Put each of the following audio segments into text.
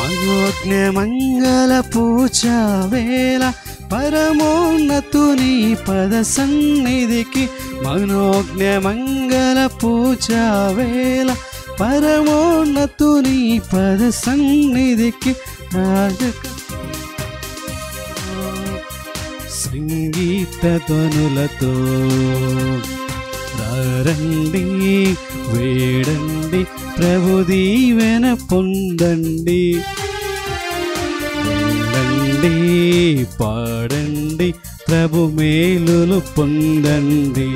మనోజ్ఞ మంగళ పూజ వేళ పరమోన్నతుని పద సన్నిధికి మనోజ్ఞ మంగళ పూజ వేళ పరమోన్నతుని పద సన్నిధికి రాజక సంగీత ధ్వనులతో రండి వేడండి ప్రభు దీవెన పొందండి వెళ్ళండి పాడండి ప్రభు మేలులు పొందండి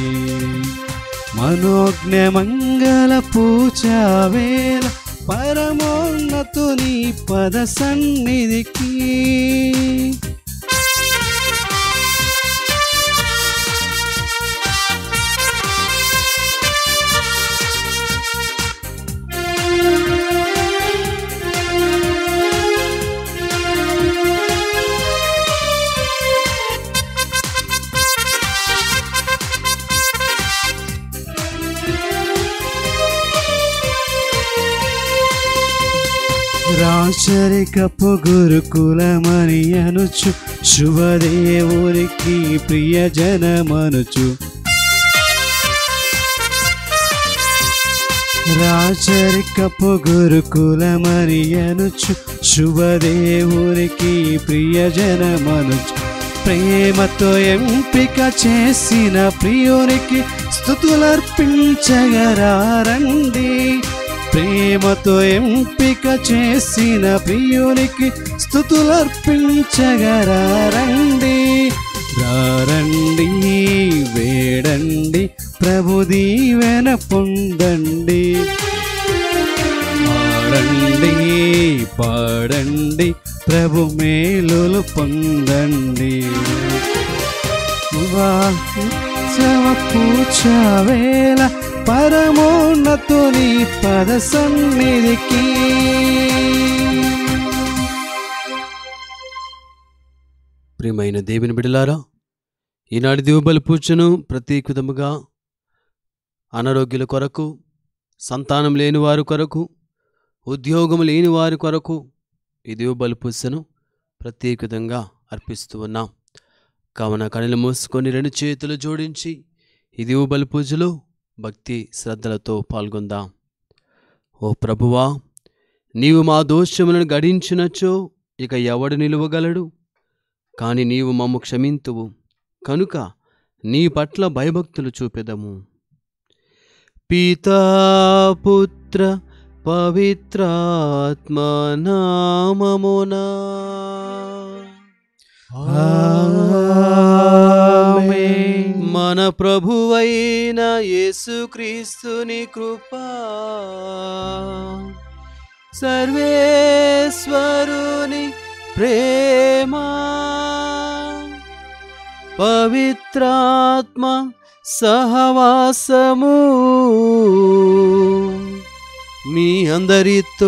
మనోజ్ఞ మంగళ పూజ వేళ పరమోన్నతుని పద సన్నిధికి రాచరికపు గురుకులమని అనుచు శుభదేవునికి ప్రియజనమనుచు రాచరికపు గురుకులమని అనుచు శుభదేవునికి ప్రియజనమనుచు ప్రేమతో ఎంపిక చేసిన ప్రియునికి స్థుతులర్పించగరారండి ప్రేమతో ఎంపిక చేసిన ప్రియునికి స్థుతులర్పించగరారండి రారండి వేడండి ప్రభు దీవెన పొందండి ఆడండి పాడండి ప్రభు మేలులు పొందండి ఉత్సవ పూజ వేళ పరమోన్నతుని పద సన్నిధికి ప్రియమైన దేవుని బిడలారా ఈనాటి దేవుబలి పూజను ప్రత్యేకతముగా అనారోగ్యుల కొరకు సంతానం లేని వారి కొరకు ఉద్యోగం లేని వారి కొరకు ఈ దేవుబలి పూజను ప్రత్యేకతంగా అర్పిస్తూ ఉన్నాం కావున కనులు మూసుకొని రెండు చేతులు జోడించి ఈ దేవుబలి పూజలో భక్తి శ్రద్ధలతో పాల్గొందాం ఓ ప్రభువా నీవు మా దోషములను గడించినచో ఇక ఎవడు నిలువగలడు కాని నీవు మమ్ము క్షమింతువు కనుక నీ పట్ల భయభక్తులు చూపెదము పితా పుత్ర పవిత్రాత్మ నామమునా ఆమేన్. మన ప్రభువైన యేసుక్రీస్తుని కృపా సర్వేశ్వరుని ప్రేమ పవిత్రాత్మ సహవాసము మీ అందరితో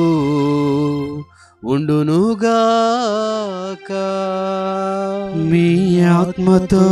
ఉండునుగాక మీ ఆత్మతో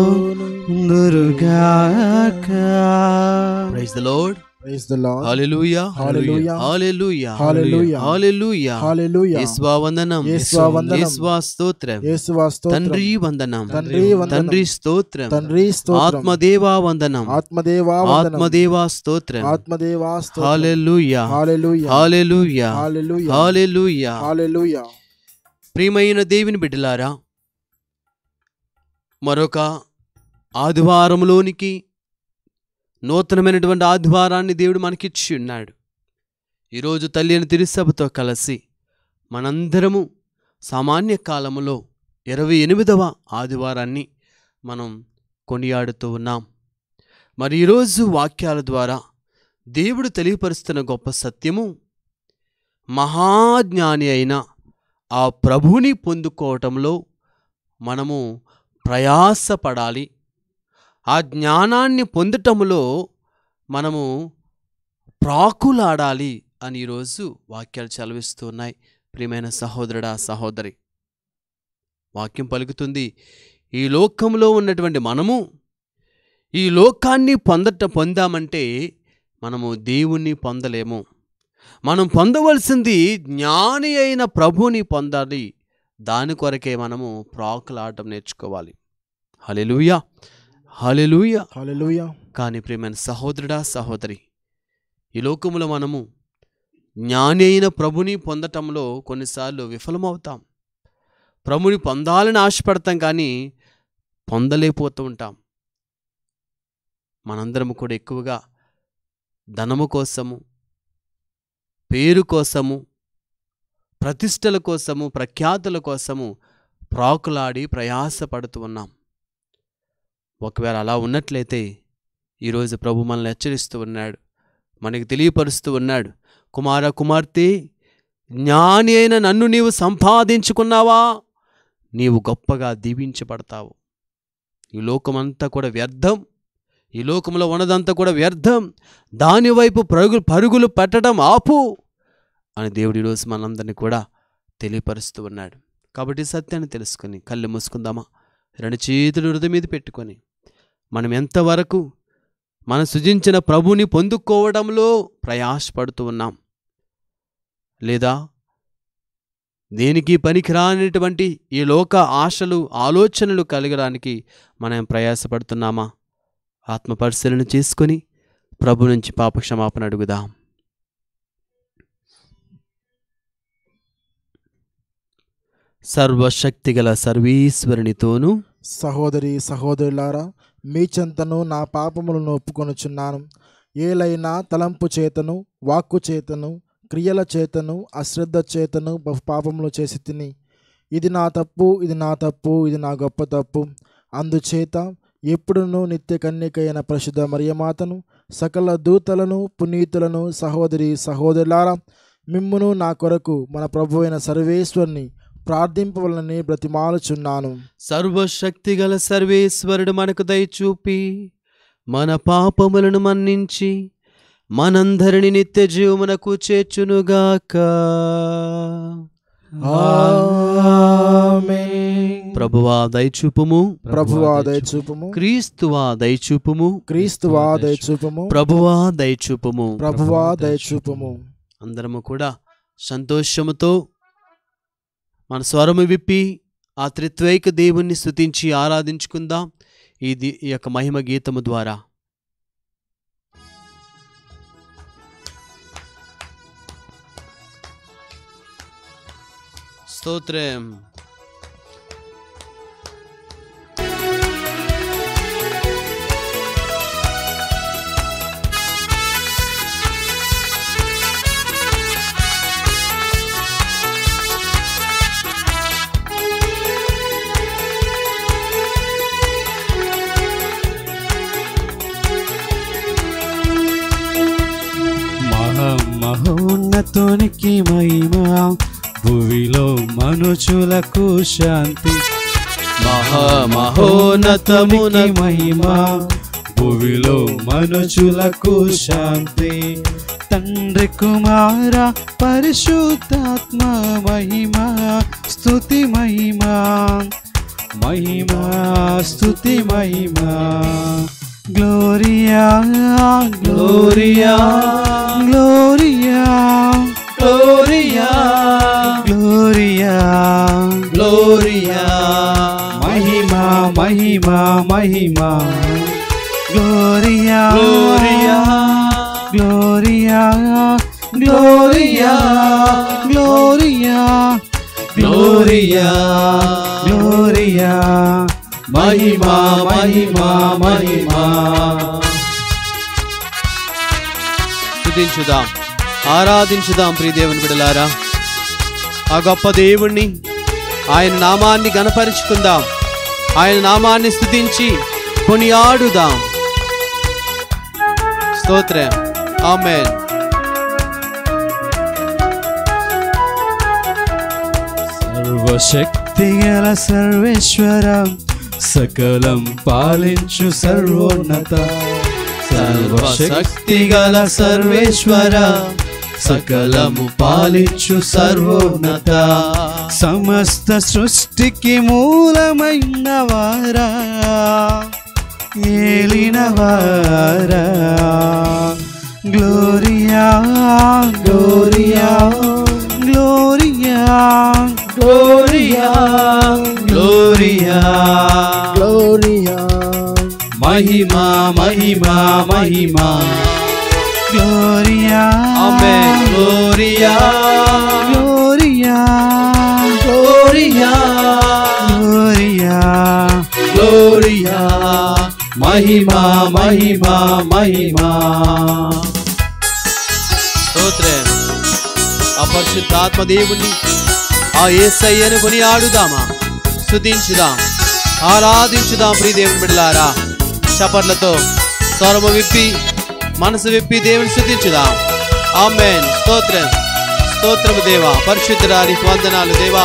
ఉందురుగాక praise the lord Praise the Lord. Hallelujah Hallelujah. Hallelujah Hallelujah. Hallelujah Hallelujah. యేసువా వందనం యేసువా వందనం. యేసువా స్తోత్రం యేసువా స్తోత్రం. తండ్రి వందనం తండ్రి వందనం. తండ్రి స్తోత్రం తండ్రి స్తోత్రం. ఆత్మదేవా వందనం ఆత్మదేవా వందనం. ఆత్మదేవా స్తోత్రం ఆత్మదేవా స్తోత్రం. హల్లెలూయా hallelujah. Hallelujah hallelujah. Hallelujah hallelujah. ప్రియమైన దేవుని బిడ్డలారా మరొక ఆదివారంలోనికి నూతనమైనటువంటి ఆదివారాన్ని దేవుడు మనకిచ్చి ఉన్నాడు ఈరోజు తల్లి అని తిరుసభతో కలిసి మనందరము సామాన్య కాలములో ఇరవై ఎనిమిదవ ఆదివారాన్ని మనం కొనియాడుతూ ఉన్నాం మరి ఈరోజు వాక్యాల ద్వారా దేవుడు తెలియపరుస్తున్న గొప్ప సత్యము మహాజ్ఞాని అయిన ఆ ప్రభుని పొందుకోవటంలో మనము ప్రయాసపడాలి ఆ జ్ఞానాన్ని పొందటంలో మనము ప్రాకులాడాలి అని ఈరోజు వాక్యాలు చదివిస్తూ ఉన్నాయి ప్రియమైన సహోదరుడా సహోదరి వాక్యం పలుకుతుంది ఈ లోకంలో ఉన్నటువంటి మనము ఈ లోకాన్ని పొందట పొందామంటే మనము దేవుణ్ణి పొందలేము మనం పొందవలసింది జ్ఞాని అయిన ప్రభుని పొందాలి దాని కొరకే మనము ప్రాకులాటం నేర్చుకోవాలి హలెలుయా హలెలుయా హల్లెలూయా కానీ ప్రియమైన సహోదరుడా సహోదరి ఈ లోకములో మనము జ్ఞాని అయిన ప్రభుని పొందటంలో కొన్నిసార్లు విఫలమవుతాం ప్రభుని పొందాలని ఆశపడతాం కానీ పొందలేకపోతూ ఉంటాం మనందరం కూడా ఎక్కువగా ధనము కోసము పేరు కోసము ప్రతిష్టల కోసము ప్రఖ్యాతుల కోసము ప్రాకులాడి ప్రయాసపడుతూ ఉన్నాం ఒకవేళ అలా ఉన్నట్లయితే ఈరోజు ప్రభు మనల్ని హెచ్చరిస్తూ ఉన్నాడు మనకి తెలియపరుస్తూ ఉన్నాడు కుమార కుమార్తె జ్ఞాని అయిన నన్ను నీవు సంపాదించుకున్నావా నీవు గొప్పగా దీవించబడతావు ఈ లోకమంతా కూడా వ్యర్థం ఈ లోకంలో ఉన్నదంతా కూడా వ్యర్థం దానివైపు పరుగు పరుగులు పెట్టడం ఆపు అని దేవుడు ఈరోజు మనందరినీ కూడా తెలియపరుస్తూ ఉన్నాడు కాబట్టి ఈ సత్యాన్ని తెలుసుకొని కళ్ళు మూసుకుందామా రెండు చేతులు హృదయం మీద పెట్టుకొని మనం ఎంతవరకు మన సృజించిన ప్రభుని పొందుకోవడంలో ప్రయాసపడుతూ ఉన్నాం లేదా దేనికి పనికిరానిటువంటి ఈ లోక ఆశలు ఆలోచనలు కలగడానికి మనం ప్రయాసపడుతున్నామా ఆత్మ పరిశీలన చేసుకొని ప్రభు నుంచి పాప క్షమాపణ అడుగుదాం సర్వశక్తిగల సర్వీశ్వరునితోనూ సహోదరి సహోదరులారా మీ చెంతను నా పాపములను ఒప్పుకొనుచున్నాను ఏలైనా తలంపు చేతను వాక్కు చేతను క్రియల చేతను అశ్రద్ధ చేతను బహు పాపములు చేసి తిని ఇది నా తప్పు ఇది నా తప్పు ఇది నా గొప్ప తప్పు అందుచేత ఎప్పుడునూ నిత్య కన్యకైన ప్రసిద్ధ మరియమాతను సకల దూతలను పునీతులను సహోదరి సహోదరులారా మిమ్మును నా కొరకు మన ప్రభు అయిన సర్వేశ్వరిని ప్రార్థింపవలనని బ్రతిమాలుచున్నాను సర్వశక్తిగల సర్వేశ్వరుడు మనకు దయచూపి మన పాపములను మన్నించి మనందరిని నిత్య జీవమునకు చేర్చునుగాక ఆమేన్. ప్రభువా దయచూపుము ప్రభువా దయచూపుము క్రీస్తువా దయచూపుము క్రీస్తువా దయచూపుము ప్రభువా దయచూపుము ప్రభువా దయచూపుము అందరము కూడా సంతోషముతో మన స్వరము విప్పి ఆ త్రిత్వైక దేవుణ్ణి స్తుతించి ఆరాధించుకుందాం ఇది ఈ యొక్క మహిమ గీతము ద్వారా స్తోత్రం మహోన్నతునికి మహిమ భూమిలో మనుషులకు శాంతి మహామహోన్నతమునకు మహిమ భూమిలో మనుషులకు శాంతి తండ్రి కుమార పరిశుద్ధాత్మ మహిమ స్తుతి మహిమ మహిమ స్తుతి మహిమ gloria gloria gloria gloria gloria gloria మహిమ మహిమ మహిమ gloria gloria gloria gloria gloria gloria gloria మహిమ మహిమ మహిమ స్తుతించుదాం ఆరాధించుదాం ప్రియ దేవుని బిడలారా ఆ గొప్ప దేవుణ్ణి ఆయన నామాన్ని గణపరుచుకుందాం ఆయన నామాన్ని స్తుతించి కొనియాడుదాం స్తోత్రం ఆమెన్ సర్వశక్తిగల సర్వేశ్వర సకలం పాలించు సర్వోన్నత సర్వశక్తిగల సర్వేశ్వర సకలము పాలించు సర్వోన్నత సమస్త సృష్టికి మూలమైన వారా ఏలిన వారా gloria Gloria, Gloria, Gloria, Gloria. Gloria మహిమా మహిమా మహిమా Gloria, Amen. Gloria, Gloria, Gloria, Gloria, Gloria. మహిమా మహిమా మహిమా స్తోత్రం అపరిశుద్ధాత్మ దేవుణ్ణి ఆ ఏసయ్యను కొని ఆడుదామా స్తుతించుదాం ఆరాధించుదాం ప్రియ దేవుని బిడ్డలారా చపర్లతో స్వరము విప్పి మనసు విప్పి దేవుని స్తుతించుదాం ఆమెన్ స్తోత్రం స్తోత్రము దేవా పరిశుద్ధరానికి వందనాలు దేవా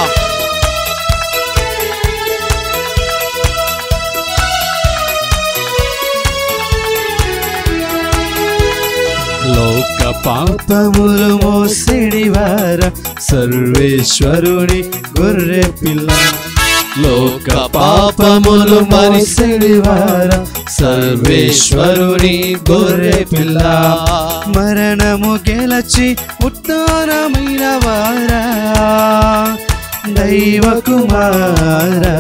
లోక పాపములు మోసిడివార సర్వేశ్వరుని గొర్రె పిల్ల లోక పాపములు మోసిడివార సర్వేశ్వరుని గొర్రె పిల్ల మరణము గెలచి ఉత్తానమైన వారా దైవ కుమారా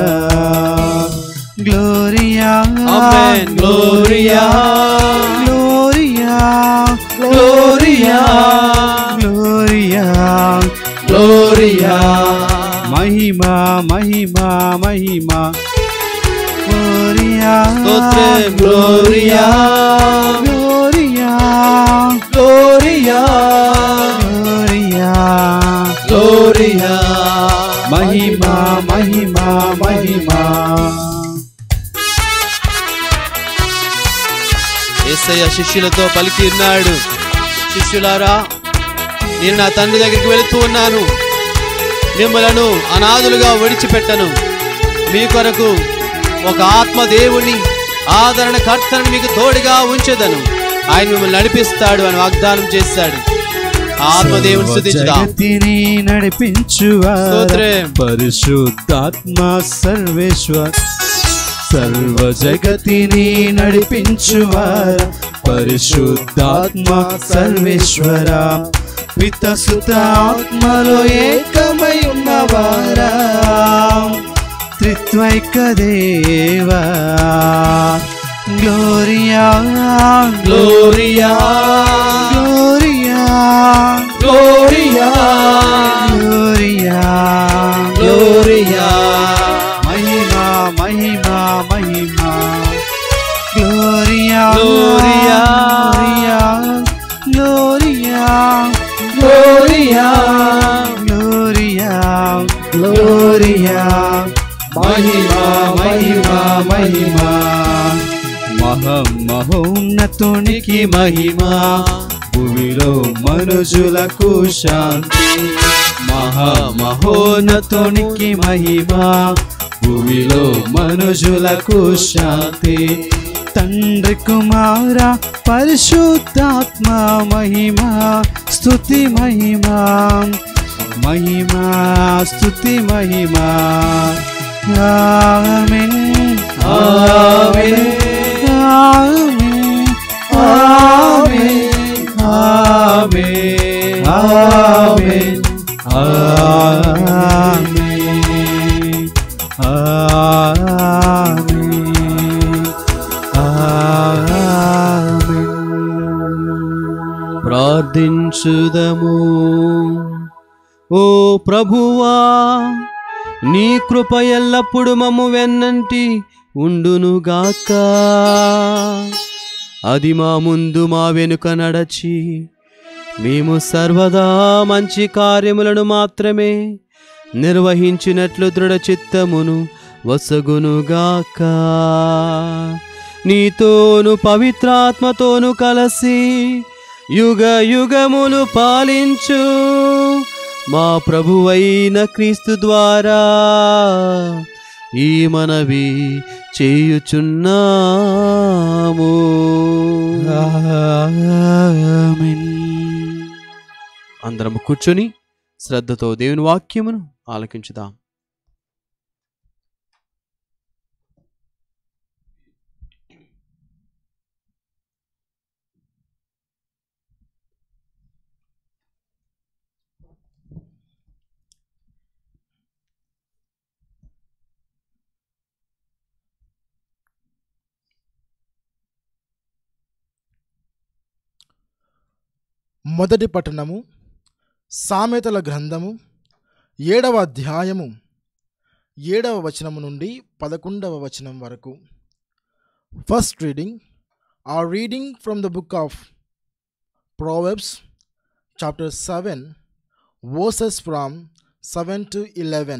gloria Amen. Gloria. Gloria Gloria. Gloria Gloria. మహిమా మహిమా మహిమా గ్లోరియా స్తోత్రం gloria gloria gloria gloria gloria మహిమా మహిమా మహిమా యేసయ్య శిష్యులతో పలికి ఉన్నాడు శిష్యులారా నేను నా తండ్రి దగ్గరికి వెళుతూ ఉన్నాను మిమ్మలను అనాథులుగా విడిచిపెట్టను మీ కొరకు ఒక ఆత్మ దేవుణ్ణి ఆదరణ కర్తను మీకు తోడుగా ఉంచెదను ఆయన మిమ్మల్ని నడిపిస్తాడు అని వాగ్దానం చేశాడు ఆ ఆత్మదేవుని స్థుతించుదాం జగతిని నడిపించు స్తోత్రం. పరిశుద్ధాత్మ సర్వేశ్వర్ సర్వ జగతిని నడిపించువార పరిశుద్ధాత్మ సర్వేశ్వర పితసుత ఆత్మలో ఏకమై ఉన్నవారా త్రిత్వైక దేవా gloria gloria gloria gloria gloria gloria మహిమా మహిమా మహిమా gloria gloria gloria gloria gloria gloria మహిమా మహిమా మహిమా మహం మహోన్నతునికి మహిమా భూమిలో మనుజులకు శాంతి మహామహోన్నతునికి మహిమా భూమిలో మనుజులకు శాంతి తండ్రి కుమార పరిశుద్ధాత్మ మహిమా స్తుతి మహిమా మహిమా స్తుతి మహిమా ఆమేన్ ఆమేన్ ఆమేన్ ఆమేన్ ఆమేన్ ఆమేన్ ఆమేన్ ఆమేన్ ఆమేన్ ప్రార్థించుదము ఓ ప్రభువా నీ కృప ఎల్లప్పుడు మమ్ము వెన్నంటి ఉండునుగాక అది మా ముందు మా వెనుక నడచి మేము సర్వదా మంచి కార్యములను మాత్రమే నిర్వహించినట్లు దృఢ చిత్తమును వసగునుగాక నీతోను పవిత్రాత్మతోను కలసి యుగ యుగములు పాలించు మా ప్రభువైన క్రీస్తు ద్వారా ఈ మనవి చేయుచున్నాము ఆమేన్ అందరం కూర్చొని శ్రద్ధతో దేవుని వాక్యమును ఆలకించుదాం మొదటి పట్టణము సామెతల గ్రంథము ఏడవ అధ్యాయము ఏడవ వచనము నుండి పదకొండవ వచనం వరకు first reading or reading from the book of Proverbs chapter 7 verses from 7 to 11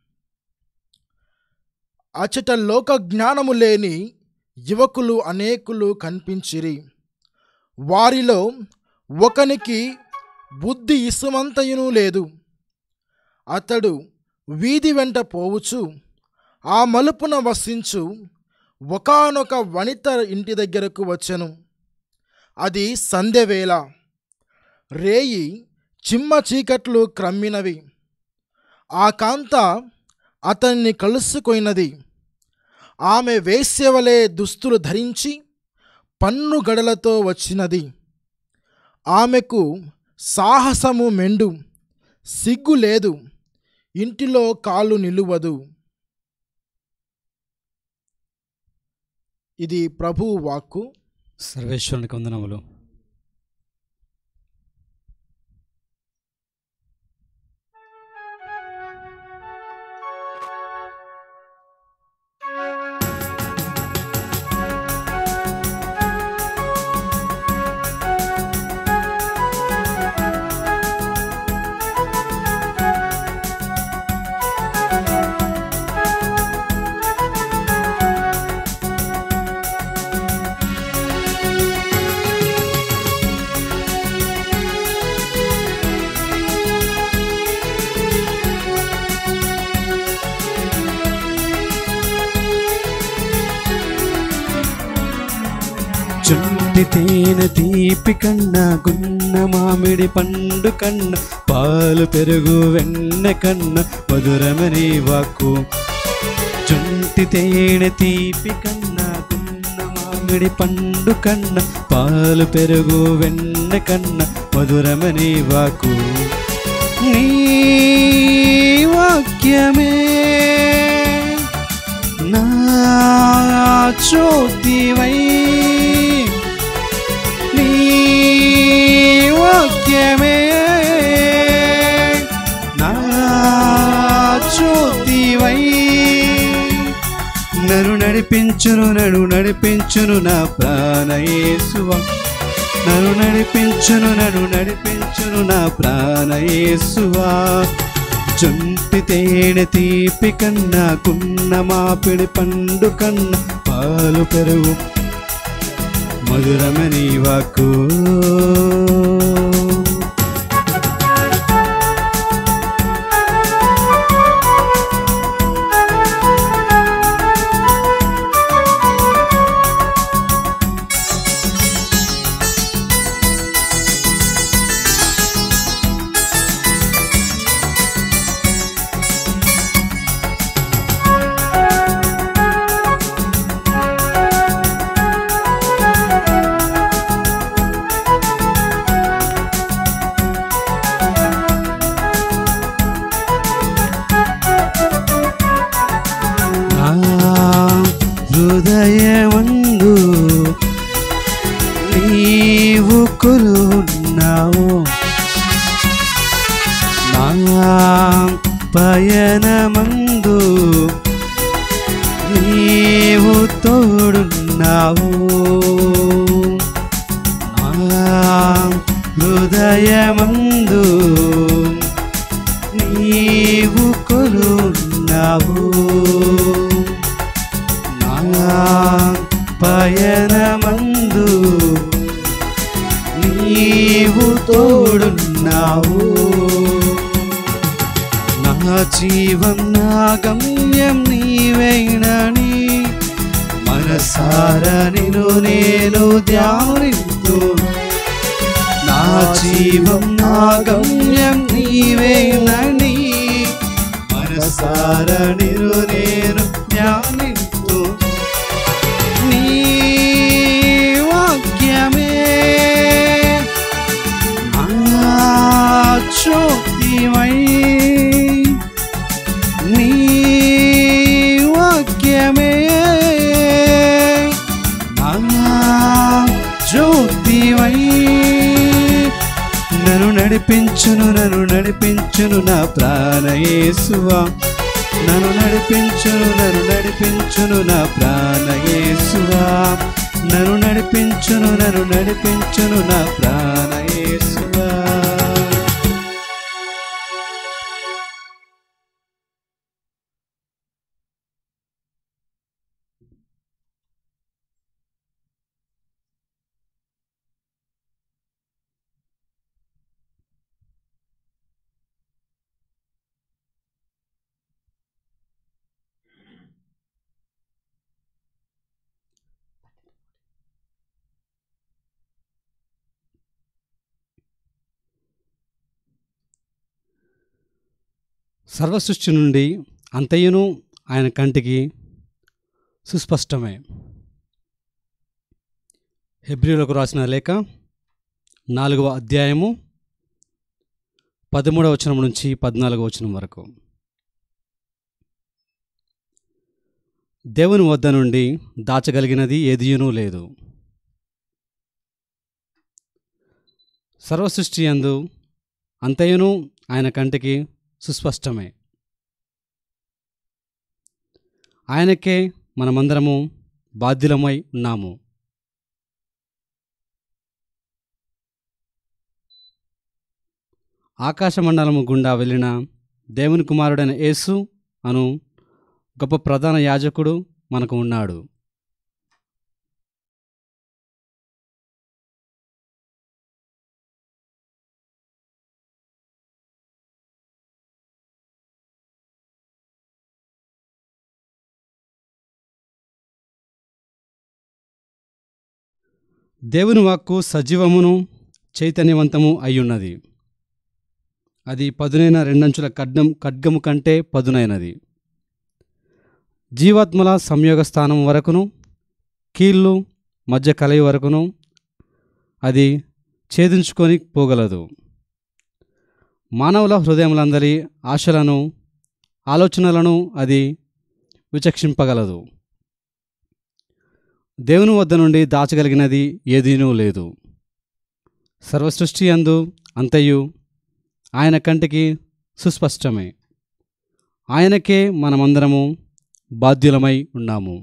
అచట లోక జ్ఞానము లేని యువకులు అనేకులు కనిపించిరి వారిలో ఒకనికి బుద్ధి ఇసుమంతయును లేదు అతడు వీధి వెంట పోవుచు ఆ మలుపున వసించు ఒకానొక వనిత ఇంటి దగ్గరకు వచ్చెను అది సంధ్యవేళ రేయి చిమ్మ చీకట్లు క్రమ్మినవి ఆ కాంత అతన్ని కలుసుకొయినది ఆమె వేశ్యవలే దుస్తులు ధరించి పన్ను గడలతో వచ్చినది ఆమెకు సాహసము మెండు సిగ్గు లేదు ఇంటిలో కాలు నిలువదు ఇది ప్రభు వాక్కు సర్వేశ్వరునికి వందనములు చుంటి తేనె తీపి కన్నా గున్న మామిడి పండు కన్నా పాలు పెరుగు వెన్న కన్నా మధురమని వాక్కు చుంటి తేనె తీపి కన్నా గున్న మామిడి పండు కన్నా పాలు పెరుగు వెన్న కన్నా మధురమని వాక్కు నీ వాక్యమే నా జ్యోతివై నీ వాక్యమే నా జ్యోతివై నన్ను నడిపించును నన్ను నడిపించును నా ప్రాణయేసువ నన్ను నడిపించును నన్ను నడిపించును నా ప్రాణయేసువా జొంటి తేనె తీపి కన్నా కున్న మాపిడి పండు కన్నా పాలు పెరుగు మధురమని వాకు నా హృదయమందు నీవు కొలున్నావు నా పయనమందు నీవు తోడున్నావు నా హృదయమందు నీవు కొలున్నావు నా పయనమందు నీవు తోడున్నావు నా జీవం నా గమ్యం నీవైనని మనసార నిను నేను ధ్యానింతు నా జీవం నా గమ్యం నీవేనని మనసార నిను నేను ధ్యానింతు నీ వాక్యమే నా జ్యోతివై నీ వాక్యమే నా జ్యోతివై నడిపించును నన్ను నడిపించును నా ప్రాణయేసువా నన్ను నడిపించును నన్ను నడిపించును నా ప్రాణయేసువా నన్ను నడిపించును నన్ను నడిపించును నా ప్రాణయేసువా సర్వసృష్టి నుండి అంతయును ఆయన కంటికి సుస్పష్టమే హెబ్రిలకు రాసిన లేఖ నాలుగవ అధ్యాయము పదమూడవ వచనం నుంచి పద్నాలుగవ వచనం వరకు దేవుని వద్ద నుండి దాచగలిగినది ఏదియునూ లేదు సర్వసృష్టి యందు అంతయును ఆయన కంటికి సుస్పష్టమే ఆయనకే మనమందరము బాధ్యులమై ఉన్నాము ఆకాశమండలము గుండా వెళ్ళిన దేవుని కుమారుడైన యేసు అను గొప్ప ప్రధాన యాజకుడు మనకు ఉన్నాడు దేవుని వాక్కు సజీవమును చైతన్యవంతము అయ్యున్నది అది పదునైన రెండంచుల ఖడ్గం ఖడ్గము కంటే పదునైనది జీవాత్మల సంయోగ స్థానం వరకును కీళ్ళు మధ్య కలయి వరకును అది ఛేదించుకొని పోగలదు మానవుల హృదయములందరి ఆశలను ఆలోచనలను అది విచక్షింపగలదు దేవుని వద్ద నుండి దాచగలిగినది ఏదీనూ లేదు సర్వసృష్టి అందు అంతయు ఆయన కంటికి సుస్పష్టమే ఆయనకే మనమందరము బాధ్యులమై ఉన్నాము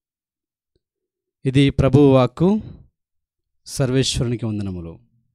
ఇది ప్రభువు వాక్కు సర్వేశ్వరునికి వందనములు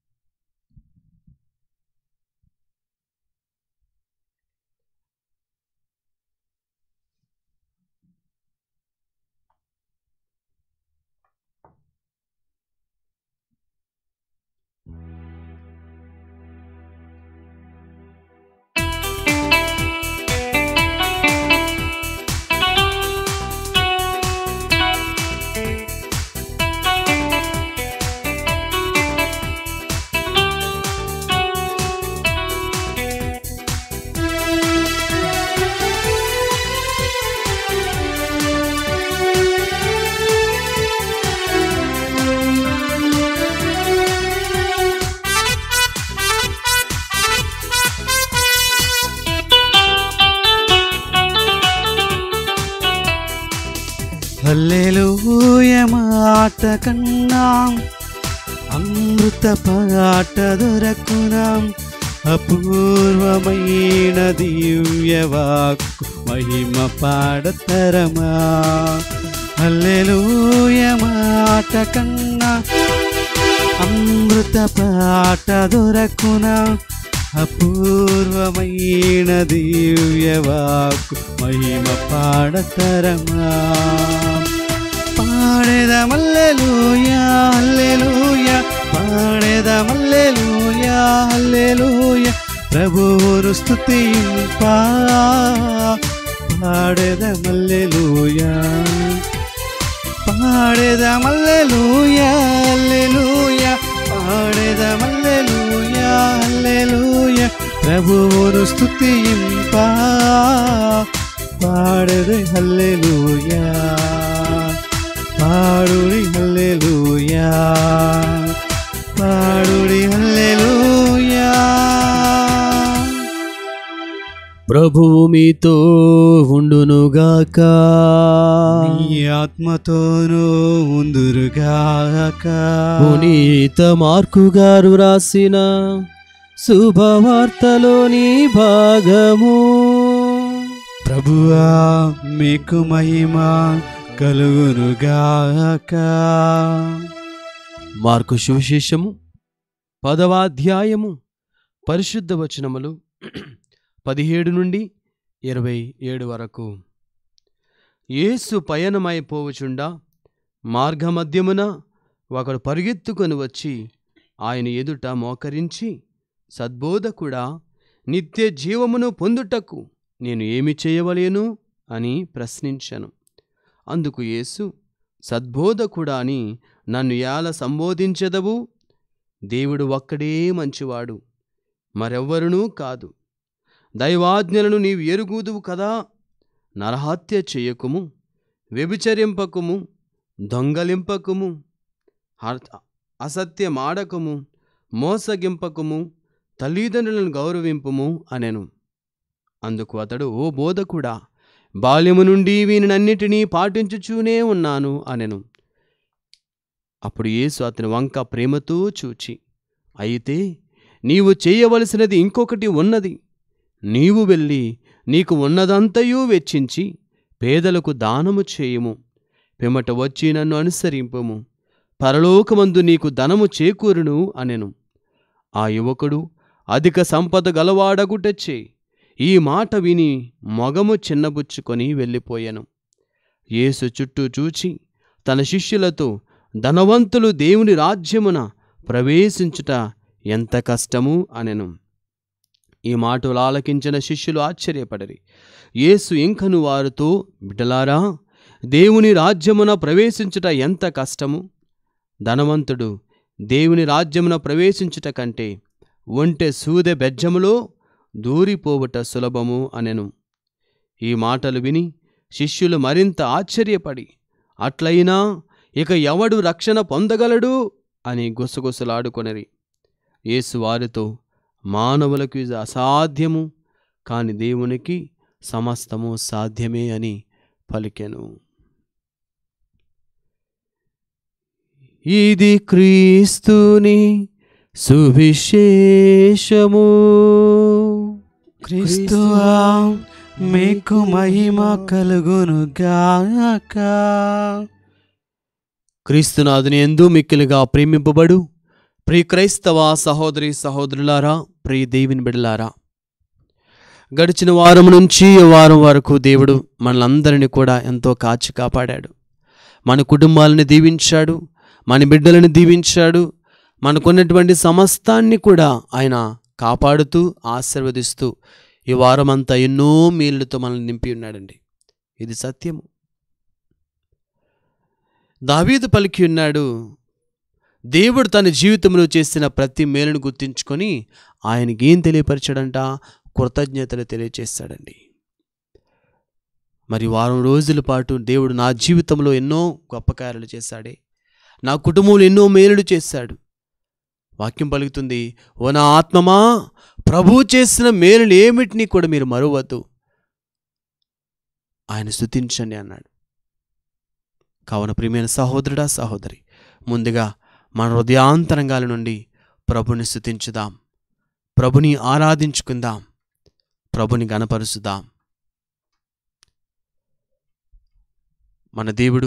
హల్లెలూయ మాట కన్నా అమృత పాట దొరకునా అపూర్వమైన దివ్య వాక్కు మహిమ పాడతరమా హల్లెలూయ మాట కన్నా అమృత పాట దొరకునా అపూర్వమైన దివ్య వాక్కు మహిమ పాడతరమా పాడేద మల్లెలూయా హల్లెలూయా పాడేద మల్లెలూయా హల్లెలూయా ప్రభువును స్తుతింపా పాడేద మల్లెలూయా పాడేద మల్లెలూయా హల్లెలూయా పాడేద మల్లెలూయా హల్లెలూయా ప్రభువును స్తుతింపా పాడేద హల్లెలూయా పాడుడి హల్లెలూయా పాడుడి హల్లెలూయా ప్రభువు మీతో ఉండునుగాక నీ ఆత్మతోనూ ఉందురుగాక పునీత మార్కు గారు రాసిన శుభవార్తలోని భాగము ప్రభువా మీకు మహిమ కలుగునుగాక మార్కు సువిశేషము పదవ అధ్యాయము పరిశుద్ధ వచనములు పదిహేడు నుండి ఇరవై ఏడు వరకు యేసు పయనమైపోవచుండా మార్గమధ్యమున ఒకడు పరుగెత్తుకొని వచ్చి ఆయన ఎదుట మోకరించి సద్బోధకుడా నిత్య జీవమును పొందుటకు నేను ఏమి చేయవలేను అని ప్రశ్నించను అందుకు యేసు సద్బోధకుడా అని నన్ను ఎలా సంబోధించెదవు దేవుడు ఒక్కడే మంచివాడు మరెవ్వరునూ కాదు దైవాజ్ఞలను నీవు ఎరుగుదువు కదా నరహత్య చేయకుము వ్యభిచరింపకుము దొంగలింపకుము హ- అసత్యమాడకుము మోసగింపకుము తల్లిదండ్రులను గౌరవింపుము అనెను అందుకు అతడు ఓ బోధకుడా బాల్యము నుండి వీనినన్నిటినీ పాటించుచూనే ఉన్నాను అనెను అప్పుడు యేసు అతని వంక ప్రేమతో చూచి అయితే నీవు చేయవలసినది ఇంకొకటి ఉన్నది నీవు వెళ్ళి నీకు ఉన్నదంతయూ వెచ్చించి పేదలకు దానము చేయుము పిమ్మట వచ్చి నన్ను అనుసరింపుము పరలోకమందు నీకు ధనము చేకూరును అనెను ఆ యువకుడు అధిక సంపద గలవాడగుటచ్చే ఈ మాట విని మొగము చిన్నబుచ్చుకొని వెళ్ళిపోయాను యేసు చుట్టూ చూచి తన శిష్యులతో ధనవంతులు దేవుని రాజ్యమున ప్రవేశించుట ఎంత కష్టము అనెను ఈ మాటలు ఆలకించిన శిష్యులు ఆశ్చర్యపడరి యేసు ఇంకను వారితో బిడ్డలారా దేవుని రాజ్యమున ప్రవేశించుట ఎంత కష్టము ధనవంతుడు దేవుని రాజ్యమున ప్రవేశించుట కంటే ఒంటె సూదె బెజ్జములో దూరిపోవుట సులభము అనెను ఈ మాటలు విని శిష్యులు మరింత ఆశ్చర్యపడి అట్లయినా ఇక ఎవడు రక్షణ పొందగలడు అని గుసగుసలాడుకొనిరి యేసు వారితో మానవులకు ఇది అసాధ్యము కాని దేవునికి సమస్తము సాధ్యమే అని పలికెను ఇది క్రీస్తుని సువిశేషము క్రీస్తువా మీకు మహిమ కలుగునుగాక క్రీస్తునాథుని ఎందు మిక్కిలిగా ప్రేమింపబడు ప్రియ క్రైస్తవ సహోదరి సహోదరులారా ప్రియ దేవుని బిడలారా గడిచిన వారం నుంచి ఈ వారం వరకు దేవుడు మనలందరినీ కూడా ఎంతో కాచి కాపాడాడు మన కుటుంబాలను దీవించాడు మన బిడ్డలను దీవించాడు మనకున్నటువంటి సమస్తాన్ని కూడా ఆయన కాపాడుతూ ఆశీర్వదిస్తూ ఈ వారమంతా ఎన్నో మేలులతో మనల్ని నింపి ఉన్నాడండి ఇది సత్యము దావీదు పలికి ఉన్నాడు దేవుడు తన జీవితంలో చేసిన ప్రతి మేలును గుర్తించుకొని ఆయనకి ఏం తెలియపరిచాడంట కృతజ్ఞతలు తెలియచేస్తాడండి మరి వారం రోజుల పాటు దేవుడు నా జీవితంలో ఎన్నో గొప్ప కార్యాలు చేశాడే నా కుటుంబంలో ఎన్నో మేలులు చేశాడు వాక్యం పలుకుతుంది ఓ నా ఆత్మమా ప్రభు చేసిన మేలులు ఏమిటిని కూడా మీరు మరువద్దు ఆయన స్తుతించండి అన్నాడు కావున ప్రియమైన సహోదరుడా సహోదరి ముందుగా మన హృదయాంతరంగాల నుండి ప్రభుని స్థుతించుదాం ప్రభుని ఆరాధించుకుందాం ప్రభుని గణపరుచుదాం మన దేవుడు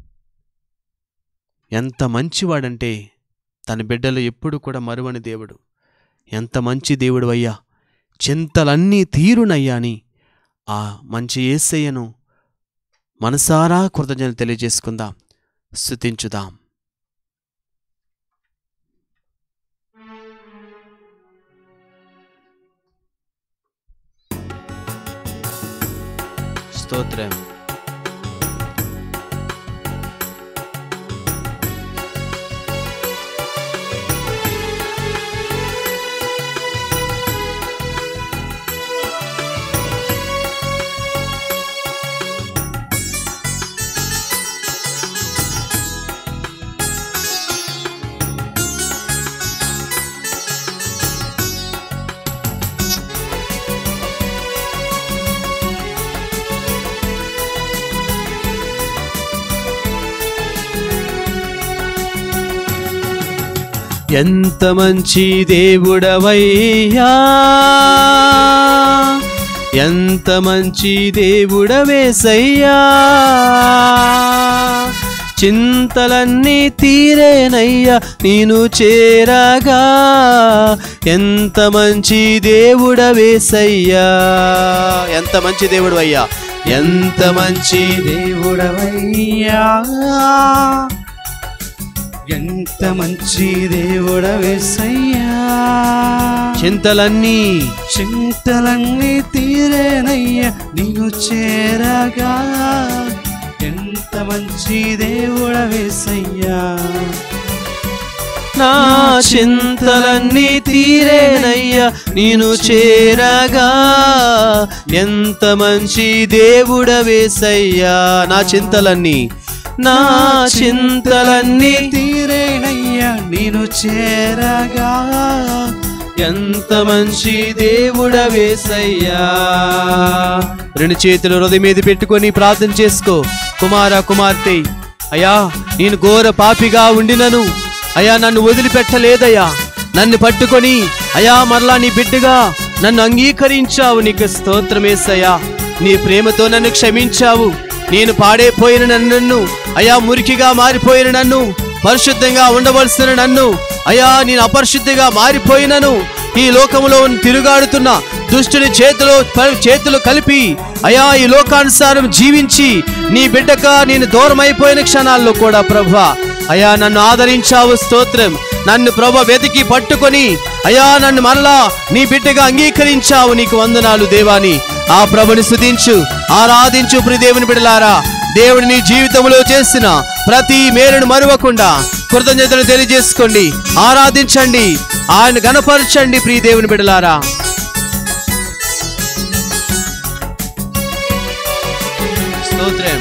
ఎంత మంచివాడంటే తన బిడ్డలు ఎప్పుడు కూడా మరువని దేవుడు ఎంత మంచి దేవుడు అయ్యా చింతలన్నీ తీరునయ్యా అని ఆ మంచి ఏసయ్యను మనసారా కృతజ్ఞతలు తెలియజేసుకుందాం స్థుతించుదాం స్తోత్రం ఎంత మంచి దేవుడవయ్యా ఎంత మంచి దేవుడవేసయ్యా చింతలన్నీ తీరేనయ్యా నేను చేరగా ఎంత మంచి దేవుడవేసయ్యా ఎంత మంచి దేవుడు అయ్యా ఎంత మంచి దేవుడవయ్యా ఎంత మంచి దేవుడవేసయ్యా చింతలన్నీ చింతలన్నీ తీరేనయ్యా నీవు చేరగా ఎంత మంచి దేవుడవేసయ్యా నా చింతలన్నీ తీరేనయ్యా నేను చేరగా ఎంత మంచి దేవుడవేసయ్యా నా చింతలన్నీ నా చింతలన్నీ తీరేనయ్యా నేను చేరగా ఎంత మంచి దేవుడవేసయ్యా రెండు చేతులు హృదయం మీద పెట్టుకొని ప్రార్థన చేసుకో కుమార కుమార్తె అయ్యా నేను ఘోర పాపిగా ఉండినను అయ్యా నన్ను వదిలిపెట్టలేదయ్యా నన్ను పట్టుకొని అయ్యా మరలా నీ బిడ్డగా నన్ను అంగీకరించావు నీకు స్తోత్రమేసయ్యా నీ ప్రేమతో నన్ను క్షమించావు నేను పాడైపోయిన నన్ను అయా మురికిగా మారిపోయిన నన్ను పరిశుద్ధంగా ఉండవలసిన నన్ను అయా నేను అపరిశుద్ధిగా మారిపోయినను ఈ లోకములో తిరుగాడుతున్న దుష్టుని చేతిలో ప- చేతులు కలిపి అయా ఈ లోకానుసారం జీవించి నీ బిడ్డక నేను దూరం అయిపోయిన క్షణాల్లో కూడా ప్రభా అయా నన్ను ఆదరించావు స్తోత్రం నన్ను ప్రభ వెతికి పట్టుకొని అయా నన్ను మరలా నీ బిడ్డగా అంగీకరించావు నీకు వందనాలు దేవాని ఆ ప్రభుని స్తుతించు ఆరాధించు ప్రియదేవుని బిడలారా దేవుడు నీ జీవితంలో చేసిన ప్రతి మేలును మరువకుండా కృతజ్ఞతలు తెలియజేసుకోండి ఆరాధించండి ఆయన గణపరచండి ప్రియ దేవుని బిడలారా స్తోత్రం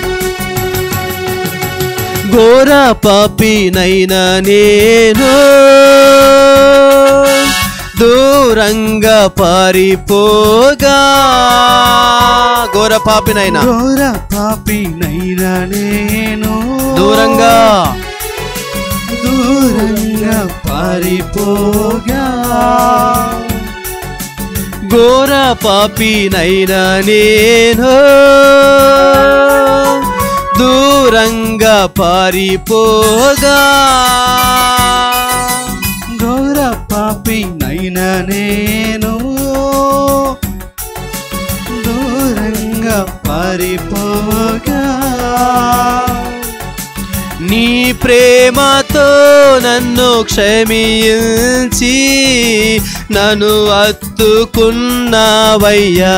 ఘోర పాపినైనా నేను దూరంగా పారిపోగా ఘోర పాపినైనా ఘోర పాపినైనా నేను దూరంగా దూరంగా పారిపోగా ఘోర పాపినైనా నేను దూరంగా పారిపోగా ఘోర పాపినైనా నేను దూరంగా పారిపోగా నీ ప్రేమతో నన్ను క్షమించి నన్ను అత్తుకున్నావయ్యా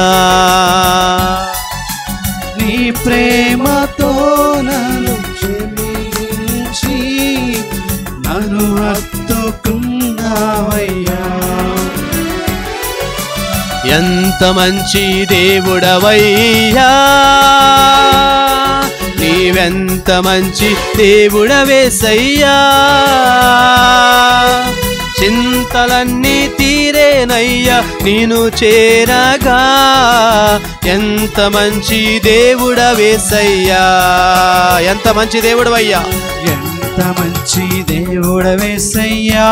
నీ ప్రేమతో నన్ను క్షమించి నన్ను హత్తుకున్నావయ్యా ఎంత మంచి దేవుడవయ్యా నీవెంత మంచి దేవుడవేసయ్యా చింతలన్నీ తీరేనయ్యా నేను చేరగా ఎంత మంచి దేవుడవేసయ్యా ఎంత మంచి దేవుడవయ్యా ఎంత మంచి దేవుడవేసయ్యా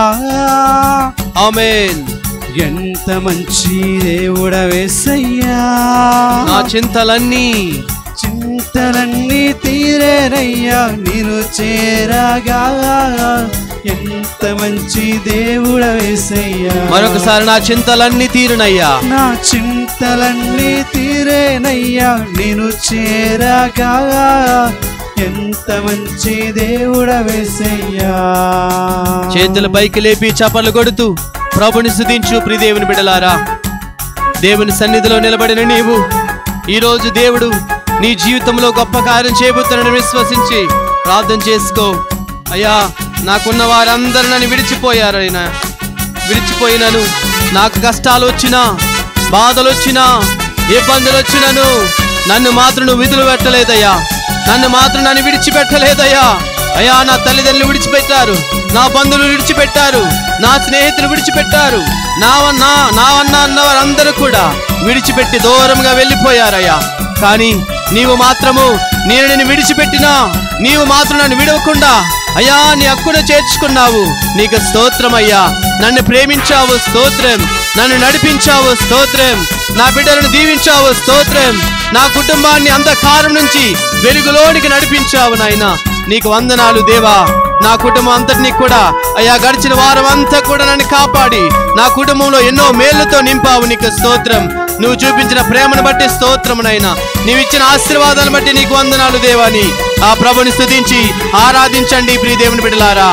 ఆమేన్ ఎంత మంచి దేవుడవేసయ్యా నా చింతలన్నీ చింతలన్నీ తీరేనయ్యా నేను చేరగా ఎంత మంచి దేవుడవేసయ్యా మరొకసారి నా చింతలన్నీ తీరునయ్యా నా చింతలన్నీ తీరేనయ్యా నేను చేరగా ఎంత మంచి దేవుడవేసయ్యా చేతుల పైకి లేపి చపలు కొడుతూ ప్రభుని స్థుతించు ప్రియదేవుని బిడలారా దేవుని సన్నిధిలో నిలబడిన నీవు ఈరోజు దేవుడు నీ జీవితంలో గొప్ప కార్యం చేయబోతున్నాడని విశ్వసించి ప్రార్థన చేసుకో అయ్యా నాకున్న వారందరూ నన్ను విడిచిపోయారు ఆయన విడిచిపోయినను నాకు కష్టాలు వచ్చినా బాధలు వచ్చినా ఇబ్బందులు వచ్చినను నన్ను మాత్రం నువ్వు విధులు పెట్టలేదయ్యా నన్ను మాత్రం నన్ను విడిచిపెట్టలేదయ్యా అయ్యా నా తల్లిదండ్రులు విడిచిపెట్టారు నా బంధువులు విడిచిపెట్టారు నా స్నేహితులు విడిచిపెట్టారు నా నా నావన్న అన్న వారందరూ కూడా విడిచిపెట్టి దూరంగా వెళ్ళిపోయారయ్యా కానీ నీవు మాత్రము నేను నిన్ను విడిచిపెట్టినా నీవు మాత్రం నన్ను విడవకుండా అయ్యా నీ హక్కును చేర్చుకున్నావు నీకు స్తోత్రం అయ్యా నన్ను ప్రేమించావు స్తోత్రం నన్ను నడిపించావు స్తోత్రం నా బిడ్డలను దీవించావు స్తోత్రం నా కుటుంబాన్ని అంధకారం నుంచి వెలుగులోనికి నడిపించావు నాయన నీకు వందనాలు దేవా నా కుటుంబం అంతటినీ కూడా అయ్యా గడిచిన వారం అంతా కూడా నన్ను కాపాడి నా కుటుంబంలో ఎన్నో మేళ్లతో నింపావు నీకు స్తోత్రం నువ్వు చూపించిన ప్రేమను బట్టి స్తోత్రమునైనా నీవు ఇచ్చిన ఆశీర్వాదాలను బట్టి నీకు వందనాలు దేవాని ఆ ప్రభుని స్తుతించి ఆరాధించండి ప్రియ దేవుని బిడ్డలారా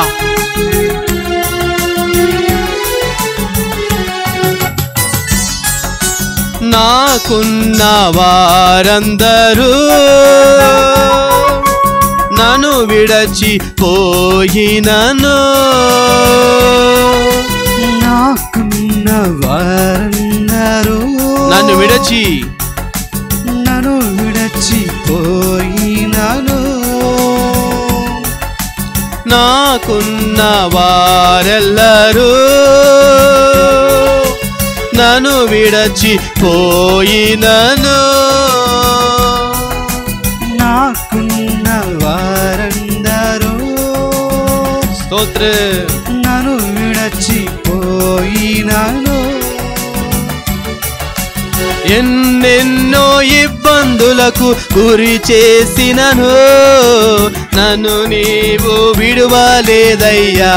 నాకున్న వారందరూ నన్ను విడచి పోయినను నాకున్న వారందరూ నన్ను విడచి నన్ను విడచిపోయినాను నాకున్న వారెల్లరూ నన్ను విడచి పోయినను నాకున్న వారందరూ స్తోత్ర నన్ను విడచిపోయినాను ఎన్నెన్నో ఇబ్బందులకు గురి చేసినను నన్ను నీవు విడువలేదయ్యా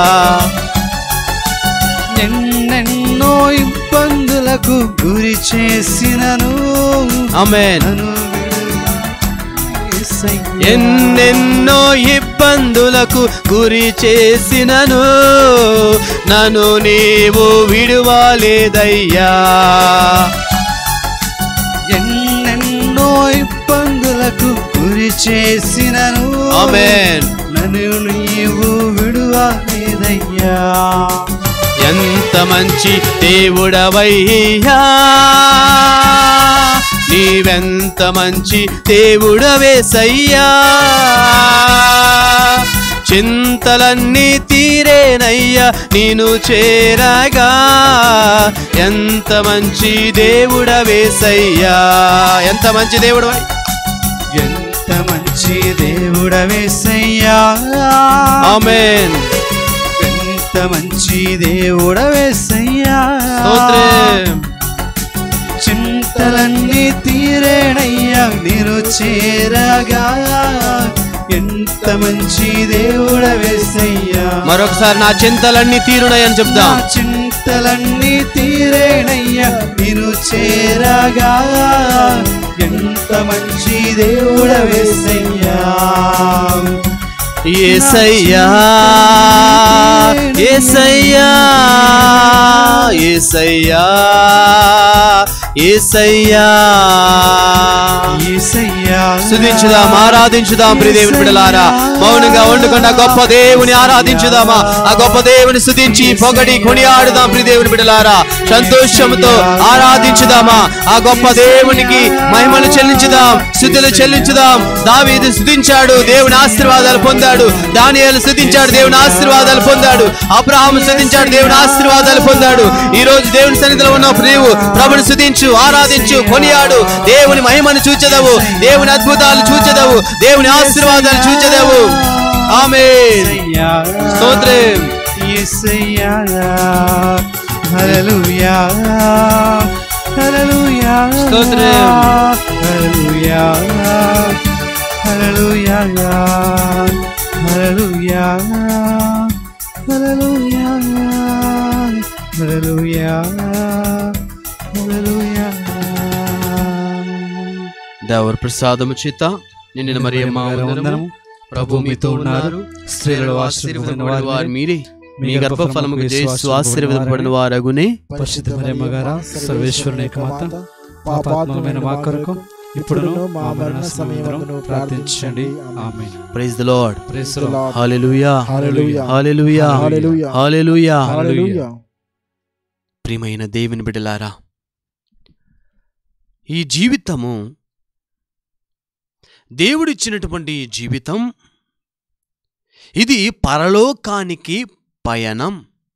ఎన్నెన్నో ఇబ్బందులకు గురి చేసినను ఆమేన్ నన్ను విడువలేసయ్యా. ఎన్నెన్నో ఇబ్బందులకు గురి చేసినను నన్ను నీవు విడువలేదయ్యా ఎన్నెన్నో ఇబ్బందులకు గురి చేసినను ఆమేన్ నన్ను నీవు విడువలేదయ్యా ఎంత మంచి దేవుడవయ్యా నీవెంత మంచి దేవుడవేసయ్యా చింతలన్నీ తీరేనయ్యా నేను చేరగా ఎంత మంచి దేవుడవేసయ్యా ఎంత మంచి దేవుడు ఎంత మంచి దేవుడవేసయ్యా ఆమెన్ ఎంత మంచి దేవుడవేసయ్యా స్తోత్రం చింతలన్నీ తీరేనయ్యా నేను చేరగా ఎంత మంచి దేవుడవేసయ్యా మరొకసారి నా చింతలన్నీ తీరునాయని నా చెప్దాం చింతలన్నీ తీరేనయ్యా నేను చేరగా ఎంత మంచి దేవుడవేసయ్యా ఏసయ్యా ఏసయ్యా ఏసయ్యా ఏసయ్యా యేసయ్యా స్తుతించుదాం ఆరాధించుదాం ప్రియదేవుని బిడలారా మౌనంగా వండుకున్న గొప్ప దేవుని ఆరాధించుదామా ఆ గొప్ప దేవుని స్తుతించి పొగడి కొనియాడుదాం ప్రియదేవుని బిడలారా సంతోషంతో ఆరాధించుదామా ఆ గొప్ప దేవునికి మహిమలు చెల్లించుదాం స్థుతులు చెల్లించుదాం దావీదు స్తుతించాడు దేవుని ఆశీర్వాదాలు పొందాడు దానియేలు స్తుతించాడు దేవుని ఆశీర్వాదాలు పొందాడు అబ్రహాము స్తుతించాడు దేవుని ఆశీర్వాదాలు పొందాడు ఈ రోజు దేవుని సన్నిధిలో ఉన్న నీవు ప్రభుని స్తుతించు ఆరాధించు కొనియాడు దేవుని మహిమను చూచెదవు దేవుని అద్భుతాలు చూచెదవు దేవుని ఆశీర్వాదాలు చూచెదవు ఆమె స్తోత్రం యేసయ్యా హల్లెలూయా హల్లెలూయా స్తోత్రం. హల్లెలూయా హల్లెలూయా హల్లెలూయా హల్లెలూయా హల్లెలూయా హల్లెలూయా దేవర ప్రసాదము చేత నిన్న మరి అమ్మ వందనము ప్రభు మీతో ఉన్నారు స్త్రీలలో ఆశీర్వదింపబడిన వారు మీరే మీ గర్భఫలముకు చేస్తూ ఆశీర్వదింపబడిన వారగునే పరిశుద్ధ మరియమ్మ గారా సర్వేశ్వరుని యొక్క మాత పాపాత్మమైన మా కొరకు ఇప్పుడును మా మరణ సమయంలో ప్రార్థించండి ఆమె praise the lord praise hallelujah hallelujah. Hallelujah hallelujah. Hallelujah hallelujah. ప్రియమైన దేవుని బిడ్డలారా ఈ జీవితము దేవుడిచ్చినటువంటి ఈ జీవితం ఇది పరలోకానికి పయనం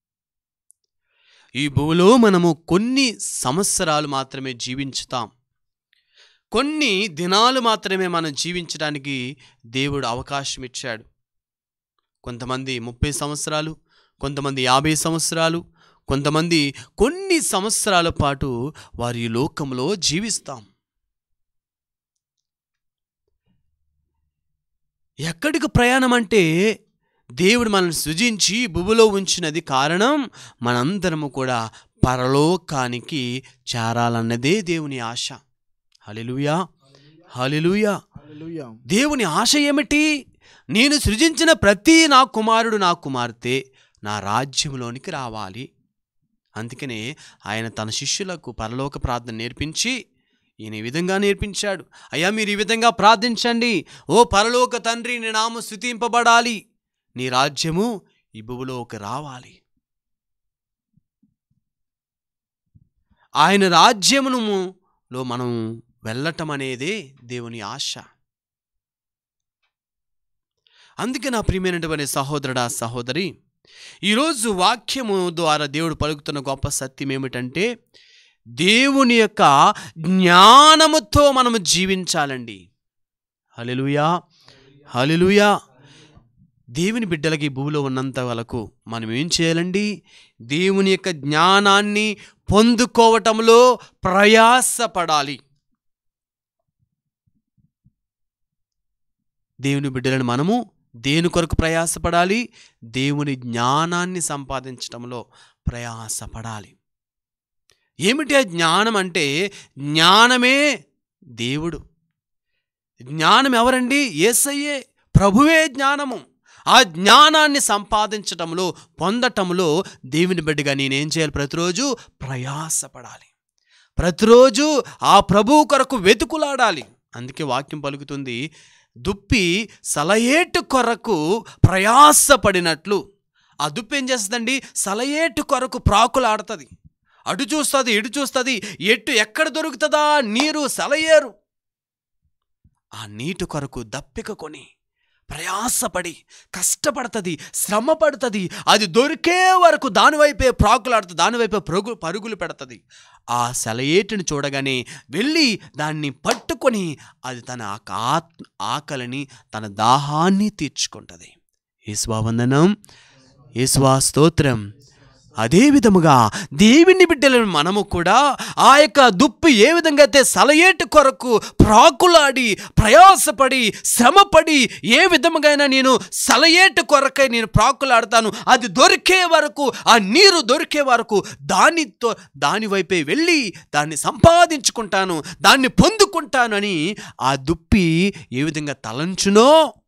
ఈ భూమిలో మనము కొన్ని సంవత్సరాలు మాత్రమే జీవించుతాం కొన్ని దినాలు మాత్రమే మనం జీవించడానికి దేవుడు అవకాశం ఇచ్చాడు కొంతమంది ముప్పై సంవత్సరాలు కొంతమంది యాభై సంవత్సరాలు కొంతమంది కొన్ని సంవత్సరాల పాటు వారి ఈ లోకంలో జీవిస్తాం ఎక్కడికి ప్రయాణం అంటే దేవుడు మనల్ని సృజించి భూమిలో ఉంచినది కారణం మనందరము కూడా పరలోకానికి చేరాలన్నదే దేవుని ఆశ హల్లెలూయా హల్లెలూయా హల్లెలూయా. దేవుని ఆశ ఏమిటి నేను సృజించిన ప్రతి నా కుమారుడు నా కుమార్తె నా రాజ్యంలోనికి రావాలి అందుకనే ఆయన తన శిష్యులకు పరలోక ప్రార్థన నేర్పించి ఈయన ఈ విధంగా నేర్పించాడు అయ్యా మీరు ఈ విధంగా ప్రార్థించండి ఓ పరలోక తండ్రి నీ నామ స్థుతింపబడాలి నీ రాజ్యము ఈ భూమిలోకి రావాలి ఆయన రాజ్యమును లో మనం వెళ్ళటం అనేదే దేవుని ఆశ అందుకే నా ప్రియమైనటువంటి సహోదరుడా సహోదరి ఈరోజు వాక్యము ద్వారా దేవుడు పలుకుతున్న గొప్ప సత్యం ఏమిటంటే దేవుని యొక్క జ్ఞానముతో మనము జీవించాలండి హల్లెలూయా హల్లెలూయా దేవుని బిడ్డలకి ఈ భూమిలో ఉన్నంత వరకు మనం ఏం చేయాలండి దేవుని యొక్క జ్ఞానాన్ని పొందుకోవటంలో ప్రయాసపడాలి దేవుని బిడ్డలను మనము దేని కొరకు ప్రయాసపడాలి దేవుని జ్ఞానాన్ని సంపాదించడంలో ప్రయాసపడాలి ఏమిటి ఆ జ్ఞానం అంటే జ్ఞానమే దేవుడు జ్ఞానం ఎవరండి ఏసయ్యే ప్రభువే జ్ఞానము ఆ జ్ఞానాన్ని సంపాదించటంలో పొందటంలో దేవుని బిడ్డగా నేనేం చేయాలి ప్రతిరోజు ప్రయాసపడాలి ప్రతిరోజు ఆ ప్రభువు కొరకు వెతుకులాడాలి అందుకే వాక్యం పలుకుతుంది దుప్పి సలయేటు కొరకు ప్రయాసపడినట్లు ఆ దుప్పి ఏం చేస్తుందండి సలయేటు కొరకు ప్రాకులాడుతుంది అటు చూస్తుంది ఇటు చూస్తుంది ఎటు ఎక్కడ దొరుకుతుందా నీరు సలయేరు ఆ నీటి కొరకు దప్పిక కొని ప్రయాసపడి కష్టపడుతుంది శ్రమ పడుతుంది అది దొరికే వరకు దానివైపే ప్రాకులాడుతుంది దానివైపే పరుగు పరుగులు పెడుతుంది ఆ సెలయేటిని చూడగానే వెళ్ళి దాన్ని పట్టుకొని అది తన ఆక- ఆత్- ఆకలిని తన దాహాన్ని తీర్చుకుంటుంది యేసువందనం యేసువా స్తోత్రం అదే విధముగా దేవుని బిడ్డలను మనము కూడా ఆ యొక్క దుప్పు ఏ విధంగా అయితే సలయేటు కొరకు ప్రాకులాడి ప్రయాసపడి శ్రమపడి ఏ విధముగా నేను సలయేటు కొరకై నేను ప్రాకులాడతాను అది దొరికే వరకు ఆ నీరు దొరికే వరకు దానితో దాని వైపే వెళ్ళి దాన్ని సంపాదించుకుంటాను దాన్ని పొందుకుంటాను అని ఆ దుప్పి ఏ విధంగా తలంచునో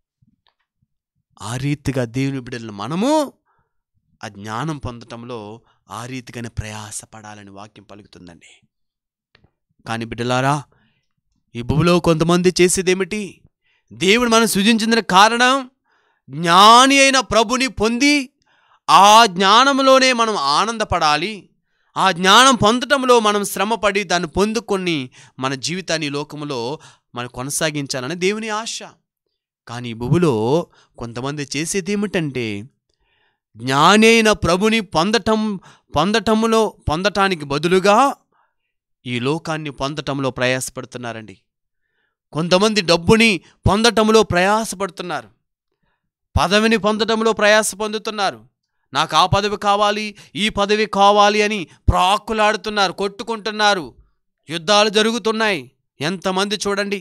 ఆ రీతిగా దేవుని బిడ్డలను మనము ఆ జ్ఞానం పొందటంలో ఆ రీతిగానే ప్రయాసపడాలని వాక్యం పలుకుతుందండి కానీ బిడ్డలారా ఈ భూమిలో కొంతమంది చేసేదేమిటి దేవుడు మనం సృజించిన కారణం జ్ఞాని అయిన ప్రభుని పొంది ఆ జ్ఞానంలోనే మనం ఆనందపడాలి ఆ జ్ఞానం పొందటంలో మనం శ్రమపడి దాన్ని పొందుకొని మన జీవితాన్ని ఈ లోకంలో మనం కొనసాగించాలని దేవుని ఆశ కానీ ఈ భూమిలో కొంతమంది చేసేది ఏమిటంటే జ్ఞాని అయిన ప్రభుని పొందటం పొందటములో పొందటానికి బదులుగా ఈ లోకాన్ని పొందటంలో ప్రయాసపడుతున్నారండి కొంతమంది డబ్బుని పొందటంలో ప్రయాసపడుతున్నారు పదవిని పొందటంలో ప్రయాస పొందుతున్నారు నాకు ఆ పదవి కావాలి ఈ పదవి కావాలి అని ప్రాకులాడుతున్నారు కొట్టుకుంటున్నారు యుద్ధాలు జరుగుతున్నాయి ఎంతమంది చూడండి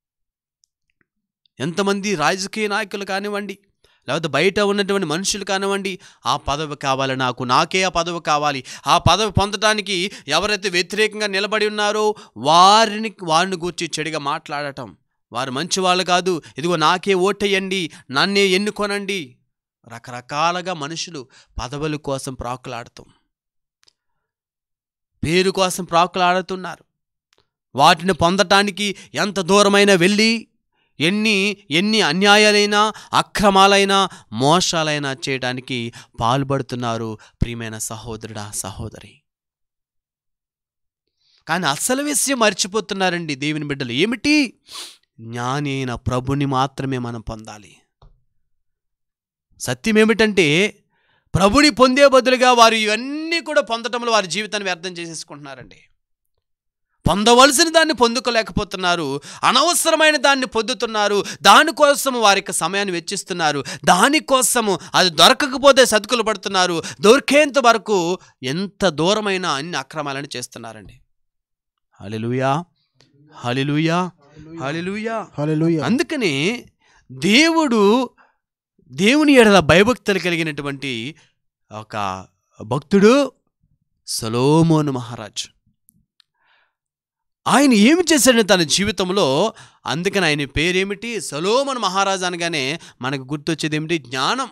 ఎంతమంది రాజకీయ నాయకులు కానివ్వండి లేకపోతే బయట ఉన్నటువంటి మనుషులు కానివ్వండి ఆ పదవి కావాలి నాకు నాకే ఆ పదవి కావాలి ఆ పదవి పొందడానికి ఎవరైతే వ్యతిరేకంగా నిలబడి ఉన్నారో వారిని వారిని గూర్చి చెడుగా మాట్లాడటం వారు మంచి వాళ్ళు కాదు ఇదిగో నాకే ఓటేయండి నన్నే ఎన్నుకొనండి రకరకాలుగా మనుషులు పదవుల కోసం ప్రాకులాడతాం పేరు కోసం ప్రాకులాడుతున్నారు వాటిని పొందటానికి ఎంత దూరమైనా వెళ్ళి ఎన్ని ఎన్ని అన్యాయాలైనా అక్రమాలైనా మోసాలైనా చేయడానికి పాల్పడుతున్నారు ప్రియమైన సహోదరుడా సహోదరి కానీ అసలు విషయం మర్చిపోతున్నారండి దేవుని బిడ్డలు ఏమిటి జ్ఞాని అయిన ప్రభుని మాత్రమే మనం పొందాలి సత్యం ఏమిటంటే ప్రభుని పొందే బదులుగా వారు ఇవన్నీ కూడా పొందటంలో వారి జీవితాన్ని వ్యర్థం చేసేసుకుంటున్నారండి పొందవలసిన దాన్ని పొందుకోలేకపోతున్నారు అనవసరమైన దాన్ని పొందుతున్నారు దానికోసం వారికి సమయాన్ని వెచ్చిస్తున్నారు దానికోసము అది దొరకకపోతే సతుకులు పడుతున్నారు దొరికేంత వరకు ఎంత దూరమైన అన్ని అక్రమాలను చేస్తున్నారండి హలిలుయా హలిలుయా హలిలుయా హల్లెలూయా అందుకని దేవుడు దేవుని ఎడల భయభక్తులు కలిగినటువంటి ఒక భక్తుడు సలోమోను మహారాజ్ ఆయన ఏమి చేశాడని తన జీవితంలో అందుకని ఆయన పేరేమిటి సలోమన్ మహారాజు అనగానే మనకు గుర్తొచ్చేది ఏమిటి జ్ఞానం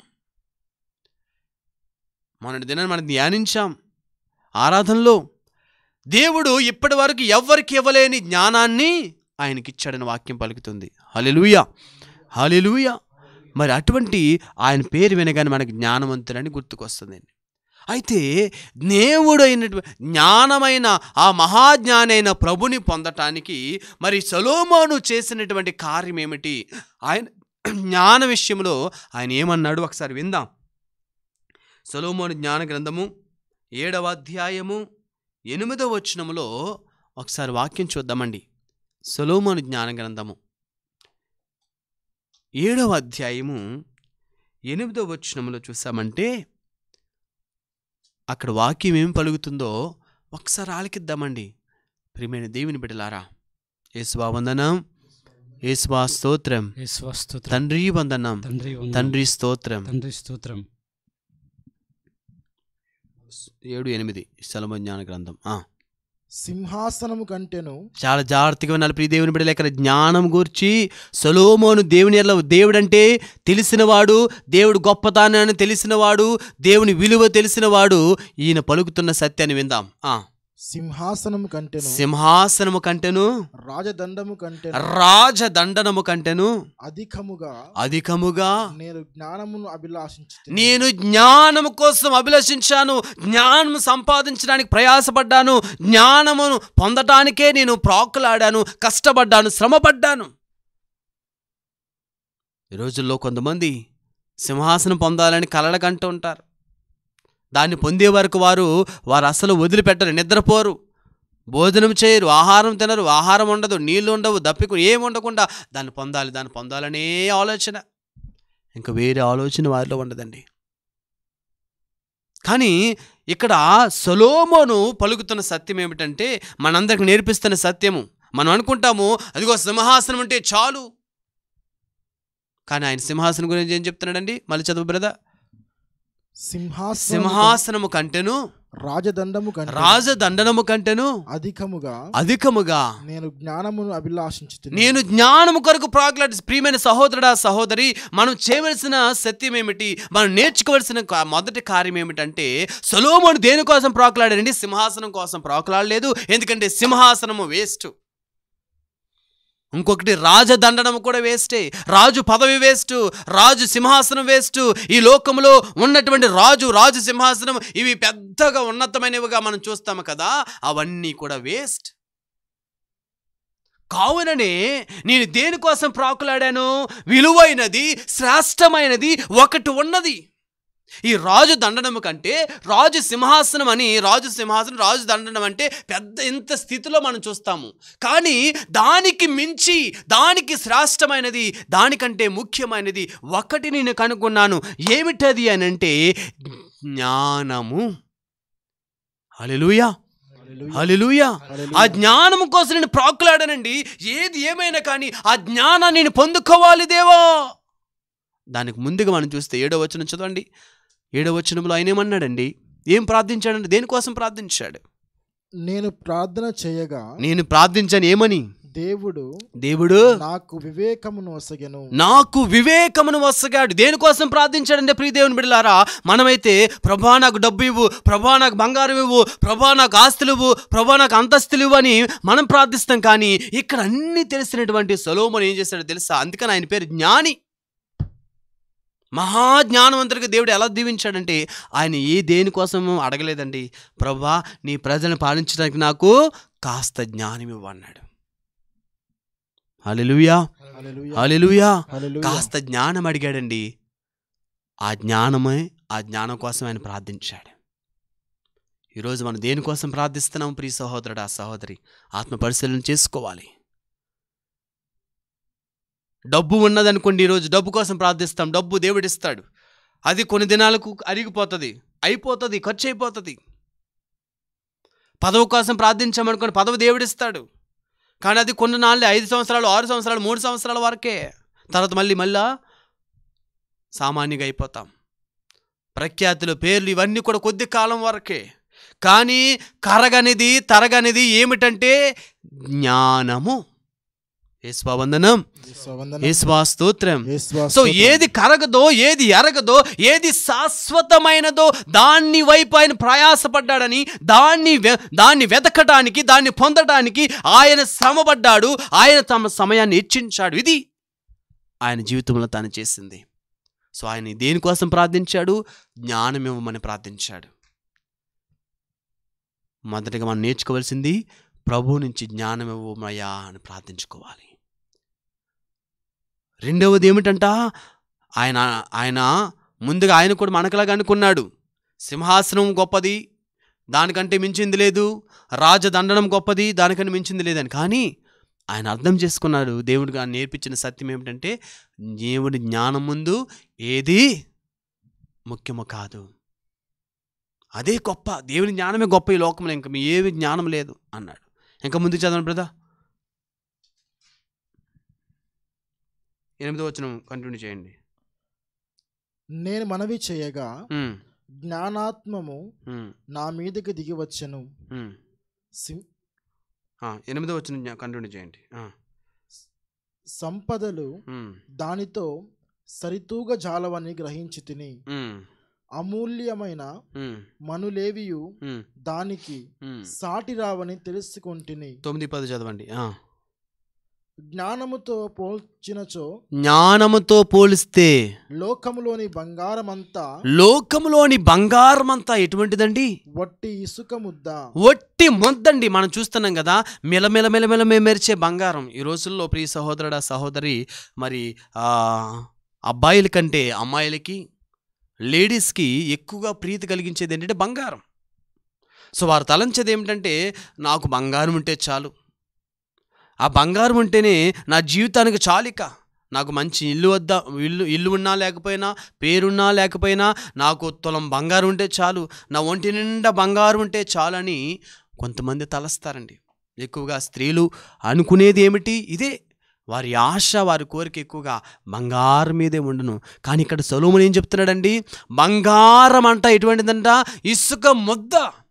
మొన్నటి దినాన్ని మనం ధ్యానించాం ఆరాధనలో దేవుడు ఇప్పటి వరకు ఎవ్వరికి ఇవ్వలేని జ్ఞానాన్ని ఆయనకిచ్చాడని వాక్యం పలుకుతుంది హలెలుయ హలెలుయ మరి అటువంటి ఆయన పేరు వినగానే మనకు జ్ఞానవంతుడని గుర్తుకొస్తుందండి అయితే దేవుడు అయినటువంటి జ్ఞానమైన ఆ మహాజ్ఞాని అయిన ప్రభుని పొందటానికి మరి సలోమోను చేసినటువంటి కార్యం ఏమిటి ఆయన జ్ఞాన విషయంలో ఆయన ఏమన్నాడు ఒకసారి విందాం సలోమోను జ్ఞాన గ్రంథము ఏడవ అధ్యాయము ఎనిమిదవ వచనములో ఒకసారి వాక్యం చూద్దామండి సొలోమోను జ్ఞాన గ్రంథము ఏడవ అధ్యాయము ఎనిమిదవ వచనములో చూసామంటే అక్కడ వాక్యం ఏం పలుకుతుందో ఒకసారి ఆలకిద్దామండి ప్రియమైన దేవుని బిడ్డలారా యేసువా వందనం యేసువా స్తోత్రం యేసువా స్తోత్రం తండ్రి వందనం తండ్రి వందనం. తండ్రి స్తోత్రం తండ్రి స్తోత్రం ఏడు ఎనిమిది సలమ జ్ఞాన గ్రంథం ఆ. సింహాసనము కంటెను చాలా జాగ్రత్తగా వినాలి ప్రియ దేవుని బిడ్డలు ఇక్కడ జ్ఞానం గూర్చి సొలోమోను దేవుని ఎడల దేవుడంటే తెలిసినవాడు దేవుడు గొప్పతానని తెలిసినవాడు దేవుని విలువ తెలిసినవాడు ఈయన పలుకుతున్న సత్యాన్ని విందాం ఆ సింహాసనము కంటెను సింహాసనము కంటెను రాజదండము కంటెను రాజదండనము కంటెను అధికముగా అధికముగా నేను జ్ఞానమును అభిలాషించి నేను జ్ఞానము కోసం అభిలషించాను జ్ఞానం సంపాదించడానికి ప్రయాసపడ్డాను జ్ఞానమును పొందటానికే నేను ప్రాకులాడాను కష్టపడ్డాను శ్రమపడ్డాను ఈ రోజుల్లో కొంతమంది సింహాసనం పొందాలని కలలకంటూ ఉంటారు దాన్ని పొందే వరకు వారు వారు అసలు వదిలిపెట్టరు నిద్రపోరు భోజనం చేయరు ఆహారం తినరు ఆహారం ఉండదు నీళ్లు ఉండవు దప్పికు ఏమి ఉండకుండా దాన్ని పొందాలి దాన్ని పొందాలనే ఆలోచన ఇంకా వేరే ఆలోచన వారిలో ఉండదండి కానీ ఇక్కడ సొలోమోను పలుకుతున్న సత్యం ఏమిటంటే మనందరికి నేర్పిస్తున్న సత్యము మనం అనుకుంటాము అదిగో సింహాసనం అంటే చాలు కానీ ఆయన సింహాసనం గురించి ఏం చెప్తున్నాడండి మళ్ళీ చదువు బ్రదర్ సింహాసనము సింహాసనము కంటెను రాజదండము కంటే రాజదండనము కంటెను అధికముగా అధికముగా నేను జ్ఞానమును అభిలాషించి నేను జ్ఞానము కొరకు ప్రాకులాడి ప్రియమైన సహోదరుడా సహోదరి మనం చేయవలసిన సత్యం ఏమిటి మనం నేర్చుకోవలసిన కా- మొదటి కార్యం ఏమిటంటే సొలోమోను దేనికోసం ప్రాకులాడాడండి సింహాసనం కోసం ప్రాకులాడలేదు ఎందుకంటే సింహాసనము వేస్ట్ ఇంకొకటి రాజదండనము కూడా వేస్టే రాజు పదవి వేస్ట్ రాజు సింహాసనం వేస్ట్ ఈ లోకంలో ఉన్నటువంటి రాజు రాజు సింహాసనం ఇవి పెద్దగా ఉన్నతమైనవిగా మనం చూస్తాము కదా అవన్నీ కూడా వేస్ట్ కావుననే నేను దేనికోసం ప్రాకులాడాను విలువైనది శ్రేష్టమైనది ఒకటి ఉన్నది ఈ రాజు దండనము కంటే రాజు సింహాసనం అని రాజు సింహాసనం రాజు దండనం అంటే పెద్ద ఇంత స్థితిలో మనం చూస్తాము కానీ దానికి మించి దానికి శ్రేష్టమైనది దానికంటే ముఖ్యమైనది ఒకటి నేను కనుగొన్నాను ఏమిటది అని అంటే జ్ఞానము హల్లెలూయా హల్లెలూయా ఆ జ్ఞానం కోసం నేను ప్రాకులాడానండి ఏది ఏమైనా కానీ ఆ జ్ఞానాన్ని నేను పొందుకోవాలి దేవా దానికి ముందుగా మనం చూస్తే ఏడో వచనం చదవండి ఏడో వచనంలో ఆయన ఏమన్నాడండి ఏం ప్రార్థించాడంటే దేనికోసం ప్రార్థించాడు నేను ప్రార్థన చేయగా నేను ప్రార్థించాను ఏమని దేవుడు దేవుడు నాకు వివేకమును వసగెను నాకు వివేకమును వసగాడు దేనికోసం ప్రార్థించాడంటే ప్రియ దేవుని బిడ్డలారా మనమైతే ప్రభా నాకు డబ్బు ఇవ్వు ప్రభా నాకు బంగారం ఇవ్వు ప్రభా నాకు ఆస్తులు ఇవ్వు ప్రభా నాకు అంతస్తులు ఇవ్వు అని మనం ప్రార్థిస్తాం కానీ ఇక్కడ అన్ని తెలిసినటువంటి సొలోమోను ఏం చేశాడో తెలుసా అందుకని ఆయన పేరు జ్ఞాని మహాజ్ఞానవంతుడిగా దేవుడు ఎలా దీవించాడంటే ఆయన ఏ దేనికోసం అడగలేదండి ప్రభా నీ ప్రజలను పాలించడానికి నాకు కాస్త జ్ఞానం ఇవ్వన్నాడు హల్లెలూయా హల్లెలూయా. హల్లెలూయా హల్లెలూయా. కాస్త జ్ఞానం అడిగాడండి ఆ జ్ఞానమే ఆ జ్ఞానం కోసం ఆయన ప్రార్థించాడు ఈరోజు మనం దేనికోసం ప్రార్థిస్తున్నాం ప్రియ సహోదరుడు ఆ సహోదరి ఆత్మ పరిశీలన చేసుకోవాలి డబ్బు ఉన్నదనుకోండి ఈరోజు డబ్బు కోసం ప్రార్థిస్తాం డబ్బు దేవుడిస్తాడు అది కొన్ని దినాలకు అరిగిపోతుంది అయిపోతుంది ఖర్చు అయిపోతుంది పదవి కోసం ప్రార్థించామనుకోండి పదవి దేవుడిస్తాడు కానీ అది కొన్ని నాళ్ళే ఐదు సంవత్సరాలు ఆరు సంవత్సరాలు మూడు సంవత్సరాల వరకే తర్వాత మళ్ళీ మళ్ళా సామాన్యంగా అయిపోతాం ప్రఖ్యాతులు పేర్లు ఇవన్నీ కూడా కొద్ది కాలం వరకే కానీ కరగనిది తరగనిది ఏమిటంటే జ్ఞానము యేసువందనం యేసువందనం. యేసువా స్తోత్రం యేసువా సో స్తోత్రం. ఏది కరగదో ఏది ఎరగదో ఏది శాశ్వతమైనదో దాన్ని వైపు ఆయన ప్రయాసపడ్డాడని దాన్ని వె- దాన్ని వెతకడానికి దాన్ని పొందడానికి ఆయన శ్రమపడ్డాడు ఆయన తమ సమయాన్ని హెచ్చించాడు ఇది ఆయన జీవితంలో తాను చేసింది సో ఆయన దేనికోసం ప్రార్థించాడు జ్ఞానం ఇవ్వమని ప్రార్థించాడు మొదటగా మనం నేర్చుకోవాల్సింది ప్రభు నుంచి జ్ఞానం ఇవ్వమయ్యా అని ప్రార్థించుకోవాలి రెండవది ఏమిటంట ఆయన ఆయన ముందుగా ఆయన కూడా మనకలాగా అనుకున్నాడు సింహాసనం గొప్పది దానికంటే మించింది లేదు రాజదండనం గొప్పది దానికంటే మించింది లేదని కానీ ఆయన అర్థం చేసుకున్నాడు దేవుడిగా నేర్పించిన సత్యం ఏమిటంటే దేవుడి జ్ఞానం ముందు ఏది ముఖ్యము కాదు అదే గొప్ప దేవుని జ్ఞానమే గొప్ప ఈ లోకంలో ఇంకా మీ ఏమి జ్ఞానం లేదు అన్నాడు ఇంకా ముందు చదవండి బ్రదా ఎనిమిదో వచనం కంటిన్యూ చేయండి నేను మనవి చేయగా ఉమ్, జ్ఞానాత్మము ఉమ్, నా మీదకి దిగి వచ్చెను ఉమ్. సి- ఆ, ఎనిమిదో వచనం జ్ఞా- కంటిన్యూ చేయండి ఆ, సంపదలు ఉమ్, దానితో సరితూగ జాలవని గ్రహించి తిని ఉమ్, అమూల్యమైన ఉమ్, మనులేవియు ఉమ్, దానికి ఉమ్. సాటి రావని తెలుసుకుంటుని తొమ్మిది పది చదవండి ఆ. జ్ఞానముతో పోల్చినచో జ్ఞానముతో పోలిస్తే లోకములోని బంగారమంతా లోకములోని బంగారం అంతా ఎటువంటిదండి వట్టి ఇసుక ముద్ద ఒట్టి మొద్దండి మనం చూస్తున్నాం కదా మెలమెల మెలమెల మెరిచే బంగారం ఈ రోజుల్లో ప్రియ సహోదరుడా సహోదరి మరి ఆ, అబ్బాయిల కంటే అమ్మాయిలకి లేడీస్కి ఎక్కువగా ప్రీతి కలిగించేది ఏంటంటే బంగారం సో వారు తలంచేది ఏమిటంటే నాకు బంగారం ఉంటే చాలు ఆ బంగారం ఉంటేనే నా జీవితానికి చాలిక నాకు మంచి ఇల్లు వద్ద ఇల్లు ఇల్లు ఉన్నా లేకపోయినా పేరున్నా లేకపోయినా నాకు తులం బంగారం ఉంటే చాలు నా ఒంటి నిండా బంగారం ఉంటే చాలని కొంతమంది తలస్తారండి ఎక్కువగా స్త్రీలు అనుకునేది ఏమిటి ఇదే వారి ఆశ వారి కోరిక ఎక్కువగా బంగారం మీదే ఉండును కానీ ఇక్కడ సొలోమును ఏం చెప్తున్నాడండి బంగారం అంట ఎటువంటిదంట ఇసుక ముద్ద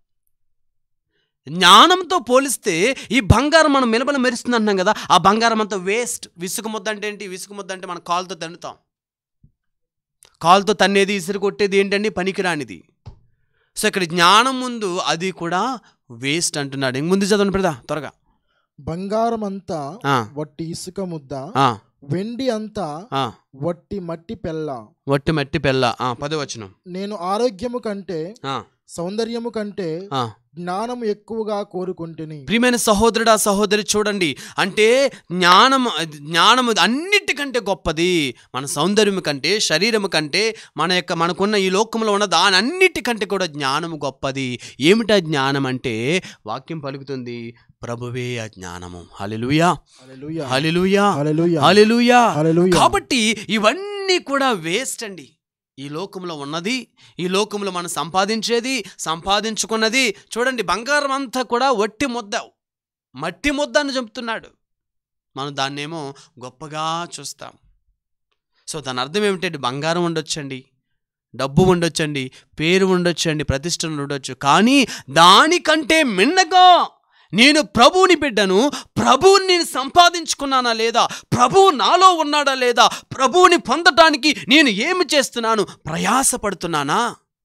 జ్ఞానంతో పోలిస్తే ఈ బంగారం మనం మెలబల మెరుస్తుంది అంటున్నాం కదా ఆ బంగారం అంతా వేస్ట్ విసుగు ముద్ద అంటే ఏంటి విసుగు ముద్ద అంటే మనం కాలుతో తన్నుతాం కాలుతో తన్నేది ఇసురు కొట్టేది ఏంటండి పనికిరానిది సో ఇక్కడ జ్ఞానం ముందు అది కూడా వేస్ట్ అంటున్నాడు ఇంక ముందు చదవండి ప్రదా త్వరగా బంగారమంతా ఆ, వట్టి ఇసుక ముద్ద ఆ, వెండి అంతా ఆ. వట్టి మట్టి పెళ్ళ వట్టి మట్టి పెళ్ళ ఆ, పదవచనం నేను ఆరోగ్యము కంటే ఆ, సౌందర్యము కంటే ఆ. జ్ఞానము ఎక్కువగా కోరుకుంటుని ప్రియమైన సహోదరుడా సహోదరి చూడండి అంటే జ్ఞానము జ్ఞానము అన్నిటికంటే గొప్పది మన సౌందర్యము కంటే శరీరము కంటే మన యొక్క మనకున్న ఈ లోకంలో ఉన్న దాని అన్నిటికంటే కూడా జ్ఞానము గొప్పది ఏమిటా జ్ఞానం అంటే వాక్యం పలుకుతుంది ప్రభువే ఆ జ్ఞానము హల్లెలూయా హల్లెలూయా. Hallelujah hallelujah. హల్లెలూయా హల్లెలూయా. కాబట్టి ఇవన్నీ కూడా వేస్ట్ అండి ఈ లోకంలో ఉన్నది ఈ లోకంలో మనం సంపాదించేది సంపాదించుకున్నది చూడండి బంగారం అంతా కూడా వట్టి ముద్ద మట్టి ముద్ద అని చెప్తున్నాడు మనం దాన్నేమో గొప్పగా చూస్తాం సో దాని అర్థం ఏమిటంటే బంగారం ఉండొచ్చండి డబ్బు ఉండొచ్చండి పేరు ఉండొచ్చండి ప్రతిష్ట ఉండొచ్చు కానీ దానికంటే మిన్నగా నేను ప్రభువుని బిడ్డను ప్రభువుని నేను సంపాదించుకున్నానా లేదా ప్రభువు నాలో ఉన్నాడా లేదా ప్రభువుని పొందటానికి నేను ఏమి చేస్తున్నాను ప్రయాసపడుతున్నానా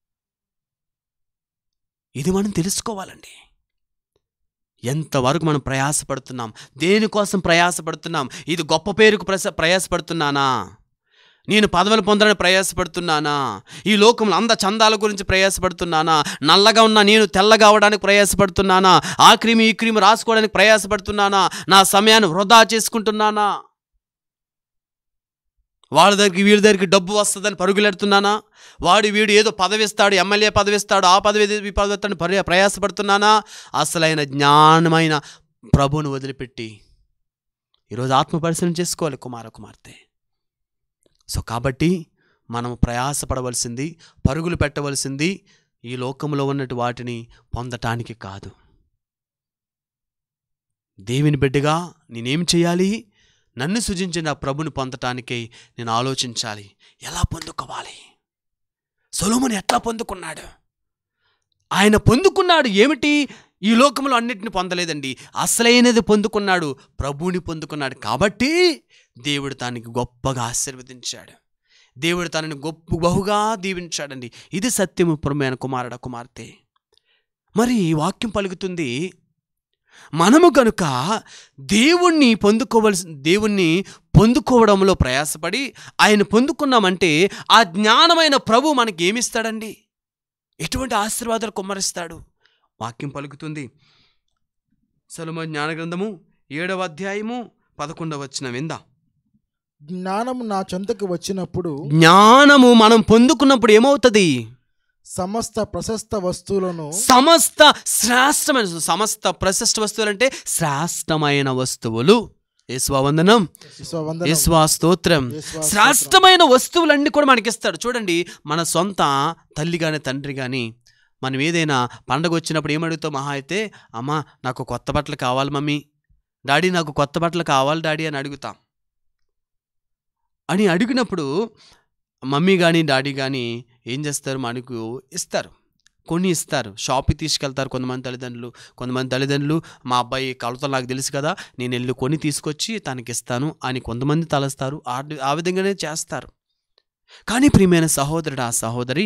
ఇది మనం తెలుసుకోవాలండి ఎంతవరకు మనం ప్రయాసపడుతున్నాం దేనికోసం ప్రయాసపడుతున్నాం ఇది గొప్ప పేరుకు ప్రస ప్రయాసపడుతున్నానా నేను పదవులు పొందడానికి ప్రయాసపడుతున్నానా ఈ లోకంలో అంద చందాల గురించి ప్రయాసపడుతున్నానా నల్లగా ఉన్న నేను తెల్లగా అవడానికి ప్రయాసపడుతున్నానా ఆ క్రీమ్ ఈ క్రీమ్ రాసుకోవడానికి ప్రయాసపడుతున్నానా నా సమయాన్ని వృధా చేసుకుంటున్నానా వాళ్ళ దగ్గరికి వీళ్ళ దగ్గరికి డబ్బు వస్తుందని పరుగులెడుతున్నానా వాడు వీడు ఏదో పదవి ఇస్తాడు ఎమ్మెల్యే పదవి ఇస్తాడు ఆ పదవి ఇది, ఈ పదవి ఇస్తాడు పరి ప్రయాసపడుతున్నానా అసలైన జ్ఞానమైన ప్రభువును వదిలిపెట్టి ఈరోజు ఆత్మ పరిశీలన చేసుకోవాలి కుమార కుమార్తె సో కాబట్టి మనం ప్రయాసపడవలసింది పరుగులు పెట్టవలసింది ఈ లోకంలో ఉన్నట్టు వాటిని పొందటానికి కాదు దేవుని బిడ్డగా నేనేం చేయాలి నన్ను సృజించిన ఆ ప్రభుని పొందటానికై నేను ఆలోచించాలి ఎలా పొందుకోవాలి సొలోముని ఎట్లా పొందుకున్నాడు ఆయన పొందుకున్నాడు ఏమిటి ఈ లోకంలో అన్నిటిని పొందలేదండి అసలైనది పొందుకున్నాడు ప్రభువుని పొందుకున్నాడు కాబట్టి దేవుడు తనకి గొప్పగా ఆశీర్వదించాడు దేవుడు తనని గొప్ప బహుగా దీవించాడండి ఇది సత్యము ప్రమైన కుమారుడ కుమార్తె మరి ఈ వాక్యం పలుకుతుంది మనము కనుక దేవుణ్ణి పొందుకోవలసి దేవుణ్ణి పొందుకోవడంలో ప్రయాసపడి ఆయన పొందుకున్నామంటే ఆ జ్ఞానమైన ప్రభు మనకి ఏమిస్తాడండి ఎటువంటి ఆశీర్వాదాలు కుమ్మరిస్తాడు వాక్యం పలుకుతుంది సొలొమోను జ్ఞాన గ్రంథము ఏడవ అధ్యాయము పదకొండవ వచ్చిన విందా జ్ఞానము నా చెంతకు వచ్చినప్పుడు జ్ఞానము మనం పొందుకున్నప్పుడు ఏమవుతుంది సమస్త ప్రశస్త వస్తువులను సమస్త శ్రేష్టమైన సమస్త ప్రశస్త వస్తువులు అంటే శ్రేష్టమైన వస్తువులు యేసువందనం విశ్వవందనం. యేసువా స్తోత్రం యేసువా శ్రేష్టమైన వస్తువులన్నీ కూడా మనకిస్తాడు చూడండి మన సొంత తల్లి కానీ తండ్రి కానీ మనం ఏదైనా పండగ వచ్చినప్పుడు ఏమడుగుతాం మహా అయితే అమ్మా నాకు కొత్త బట్టలు కావాలి మమ్మీ డాడీ నాకు కొత్త బట్టలు కావాలి డాడీ అని అడుగుతాం అని అడిగినప్పుడు మమ్మీ కానీ డాడీ కానీ ఏం చేస్తారు మనకు ఇస్తారు కొన్ని ఇస్తారు షాప్కి తీసుకెళ్తారు కొంతమంది తల్లిదండ్రులు కొంతమంది తల్లిదండ్రులు మా అబ్బాయి కొలతలు నాకు తెలుసు కదా నేను వెళ్ళి కొని తీసుకొచ్చి తనకి ఇస్తాను అని కొంతమంది తలస్తారు ఆ ఆ విధంగానే చేస్తారు కానీ ప్రియమైన సహోదరుడు ఆ సహోదరి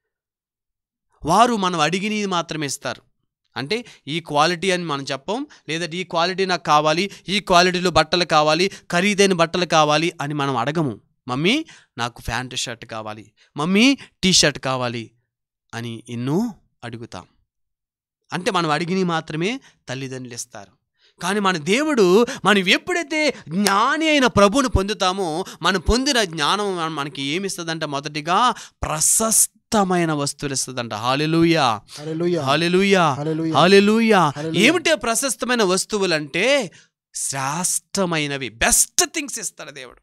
వారు మనం అడిగినది మాత్రమే ఇస్తారు అంటే ఈ క్వాలిటీ అని మనం చెప్పం లేదంటే ఈ క్వాలిటీ నాకు కావాలి ఈ క్వాలిటీలో బట్టలు కావాలి ఖరీదైన బట్టలు కావాలి అని మనం అడగము మమ్మీ నాకు ప్యాంట్ షర్ట్ కావాలి మమ్మీ టీ షర్ట్ కావాలి అని ఎన్నో అడుగుతాం అంటే మనం అడిగినవి మాత్రమే తల్లిదండ్రులు ఇస్తారు కానీ మన దేవుడు మనం ఎప్పుడైతే జ్ఞాని అయిన ప్రభువును పొందుతామో మనం పొందిన జ్ఞానం మన- మనకి ఏమి ఇస్తుందంట మొదటిగా ప్రశస్తమైన వస్తువులు ఇస్తుందంట hallelujah hallelujah. Hallelujah hallelujah. Hallelujah hallelujah. ఏమిటి ఆ ప్రశస్తమైన వస్తువులు అంటే శ్రేష్టమైనవి బెస్ట్ థింగ్స్ ఇస్తాడు దేవుడు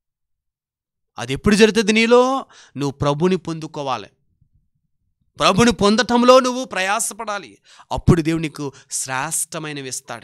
అది ఎప్పుడు జరుగుతుంది నీలో నువ్వు ప్రభుని పొందుకోవాలి ప్రభుని పొందటంలో నువ్వు ప్రయాసపడాలి అప్పుడు దేవుడు నీకు శ్రేష్టమైనవి ఇస్తాడు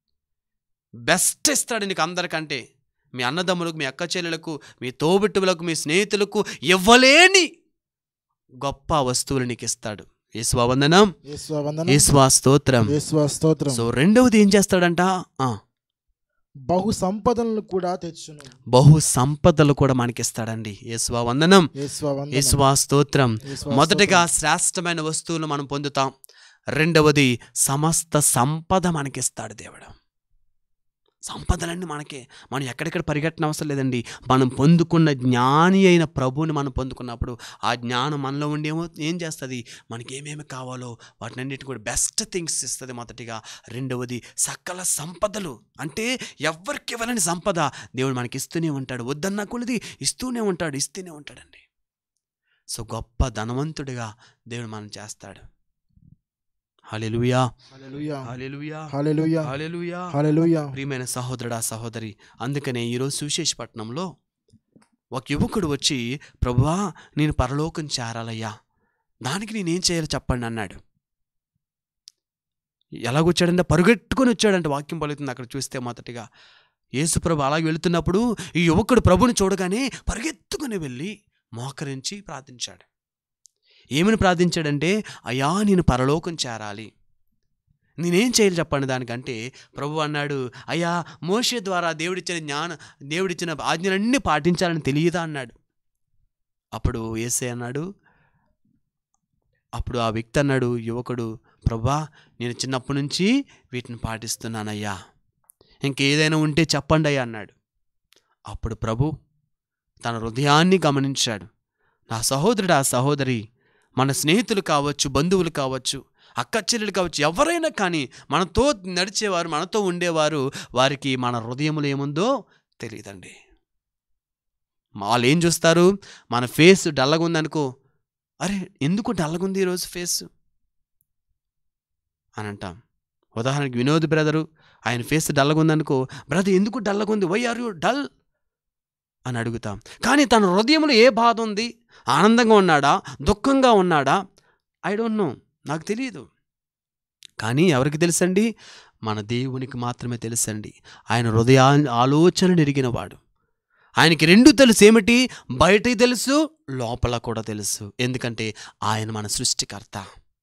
బెస్ట్ ఇస్తాడు నీకు అందరికంటే మీ అన్నదమ్ములకు మీ అక్క చెల్లెలకు మీ తోబుట్టువులకు మీ స్నేహితులకు ఇవ్వలేని గొప్ప వస్తువులు నీకు ఇస్తాడు యేసువా వందనం యేసువా వందనం. యేసువా స్తోత్రం యేసువా స్తోత్రం సో రెండవది ఏం చేస్తాడంట ఆ, బహు సంపదలను కూడా తెచ్చును బహు సంపదలు కూడా మనకిస్తాడండి యేసువా వందనం యేసువా వందనం. యేసువా స్తోత్రం యేసువా మొదటగా శ్రేష్టమైన వస్తువులు మనం పొందుతాం రెండవది సమస్త సంపద మనకిస్తాడు దేవుడు సంపదలన్నీ మనకే మనం ఎక్కడెక్కడ పరిగెట్టన అవసరం లేదండి మనం పొందుకున్న జ్ఞాని అయిన ప్రభువుని మనం పొందుకున్నప్పుడు ఆ జ్ఞానం మనలో ఉండేమో ఏం చేస్తుంది మనకి ఏమేమి కావాలో వాటినన్నిటి కూడా బెస్ట్ స్థింగ్స్ ఇస్తుంది మొదటిగా రెండవది సకల సంపదలు అంటే ఎవరికి ఇవ్వలేని సంపద దేవుడు మనకి ఇస్తూనే ఉంటాడు వద్దన్నా కొలిది ఇస్తూనే ఉంటాడు ఇస్తూనే ఉంటాడండి సో గొప్ప ధనవంతుడిగా దేవుడు మనం చేస్తాడు హల్లెలూయా hallelujah. Hallelujah hallelujah. Hallelujah hallelujah. ప్రియమైన సహోదరుడా సహోదరి అందుకనే ఈరోజు సువిశేషపట్నంలో ఒక యువకుడు వచ్చి ప్రభువా నేను పరలోకం చేరాలయ్యా దానికి నేనేం చేయాలో చెప్పండి అన్నాడు ఎలాగొచ్చాడంటే పరుగెట్టుకొని వచ్చాడంటే వాక్యం పలుకుతుంది అక్కడ చూస్తే మొదటిగా యేసు ప్రభు అలాగే వెళుతున్నప్పుడు ఈ యువకుడు ప్రభుని చూడగానే పరిగెత్తుకుని వెళ్ళి మోకరించి ప్రార్థించాడు ఏమని ప్రార్థించాడంటే అయ్యా నేను పరలోకం చేరాలి నేనేం చేయాలి చెప్పండి దానికంటే ప్రభు అన్నాడు అయ్యా మోషే ద్వారా దేవుడిచ్చిన జ్ఞాన దేవుడిచ్చిన ఆజ్ఞలన్నీ పాటించాలని తెలియదా అన్నాడు అప్పుడు ఏసే అన్నాడు అప్పుడు ఆ వ్యక్తి అన్నాడు యువకుడు ప్రభా నేను చిన్నప్పటి నుంచి వీటిని పాటిస్తున్నానయ్యా ఇంకేదైనా ఉంటే చెప్పండి అయ్యా అన్నాడు అప్పుడు ప్రభు తన హృదయాన్ని గమనించాడు నా సహోదరుడు ఆ సహోదరి మన స్నేహితులు కావచ్చు బంధువులు కావచ్చు అక్క చెల్లెలు కావచ్చు ఎవరైనా కానీ మనతో నడిచేవారు మనతో ఉండేవారు వారికి మన హృదయములో ఏముందో తెలియదండి వాళ్ళు ఏం చూస్తారు మన ఫేస్ డల్లగా ఉందనుకో అరే ఎందుకు డల్లగా ఉంది ఈరోజు ఫేస్ అని అంటాం ఉదాహరణకి వినోద్ బ్రదరు ఆయన ఫేస్ డల్లగా ఉందనుకో బ్రదర్ ఎందుకు డల్లగా ఉంది వై ఆర్ యూ డల్ అని అడుగుతాం కానీ తన హృదయంలో ఏ బాధ ఉంది ఆనందంగా ఉన్నాడా దుఃఖంగా ఉన్నాడా ఐ డోంట్ నో నాకు తెలియదు కానీ ఎవరికి తెలుసండి మన దేవునికి మాత్రమే తెలుసండి ఆయన హృదయ ఆలోచనలు ఎరిగినవాడు ఆయనకి రెండు తెలుసు ఏమిటి బయటకి తెలుసు లోపల కూడా తెలుసు ఎందుకంటే ఆయన మన సృష్టికర్త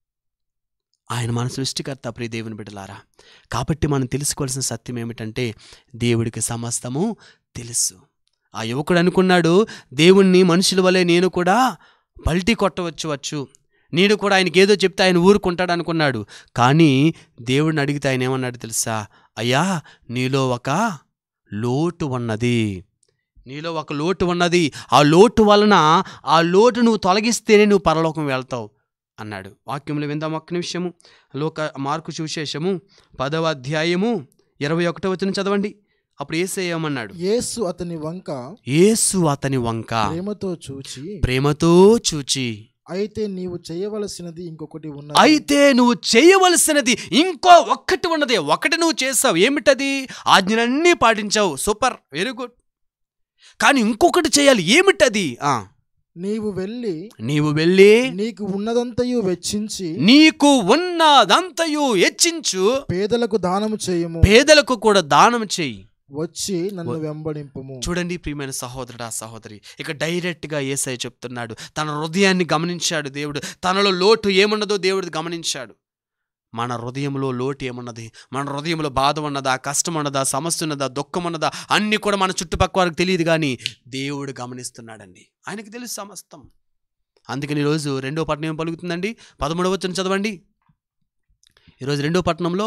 ఆయన మన సృష్టికర్త ప్రియ దేవుని బిడ్డలారా కాబట్టి మనం తెలుసుకోవాల్సిన సత్యం ఏమిటంటే దేవుడికి సమస్తము తెలుసు ఆ యువకుడు అనుకున్నాడు దేవుణ్ణి మనుషుల వలె నేను కూడా పల్టీ కొట్టవచ్చు వచ్చు నేను కూడా ఆయనకి ఏదో చెప్తే ఆయన ఊరుకుంటాడు అనుకున్నాడు కానీ దేవుడిని అడిగితే ఆయన ఏమన్నాడు తెలుసా అయ్యా నీలో ఒక లోటు ఉన్నది నీలో ఒక లోటు ఉన్నది ఆ లోటు వలన ఆ లోటు నువ్వు తొలగిస్తేనే నువ్వు పరలోకం వెళ్తావు అన్నాడు వాక్యంలో విందాం ఒక్క నిమిషము లోక మార్కు సువిశేషము పదవ అధ్యాయము ఇరవై ఒకటో వచ్చిన చదవండి అప్పుడు ఏసేయమన్నాడు యేసు అతని వంక యేసు అతని వంక ప్రేమతో చూచి ప్రేమతో చూచి అయితే నీవు చేయవలసినది ఇంకొకటి ఉన్నది అయితే నువ్వు చేయవలసినది ఇంకో ఒక్కటి ఉన్నది ఒకటి నువ్వు చేసావు ఏమిటది ఆజ్ఞలన్నీ పాటించావు సూపర్ వెరీ గుడ్ కానీ ఇంకొకటి చేయాలి ఏమిటది ఆ నీవు వెళ్ళి నీవు వెళ్ళి నీకు ఉన్నదంతయు వెచ్చించి నీకు ఉన్నదంతయు హెచ్చించు పేదలకు దానము చేయము పేదలకు కూడా దానం చేయి వచ్చి నన్ను వెంబడింపుము చూడండి ప్రియమైన సహోదరుడా సహోదరి ఇక డైరెక్ట్గా ఏసై చెప్తున్నాడు తన హృదయాన్ని గమనించాడు దేవుడు తనలో లోటు ఏమున్నదో దేవుడు గమనించాడు మన హృదయంలో లోటు ఏమున్నది మన హృదయంలో బాధ ఉన్నదా కష్టం ఉన్నదా సమస్య ఉన్నదా దుఃఖం ఉన్నదా అన్నీ కూడా మన చుట్టుపక్కల వారికి తెలియదు కానీ దేవుడు గమనిస్తున్నాడండి ఆయనకి తెలుసు సమస్తం అందుకని ఈరోజు రెండో పట్టణం ఏం పలుకుతుందండి పదమూడవ వచనం చదవండి ఈరోజు రెండో పట్టణంలో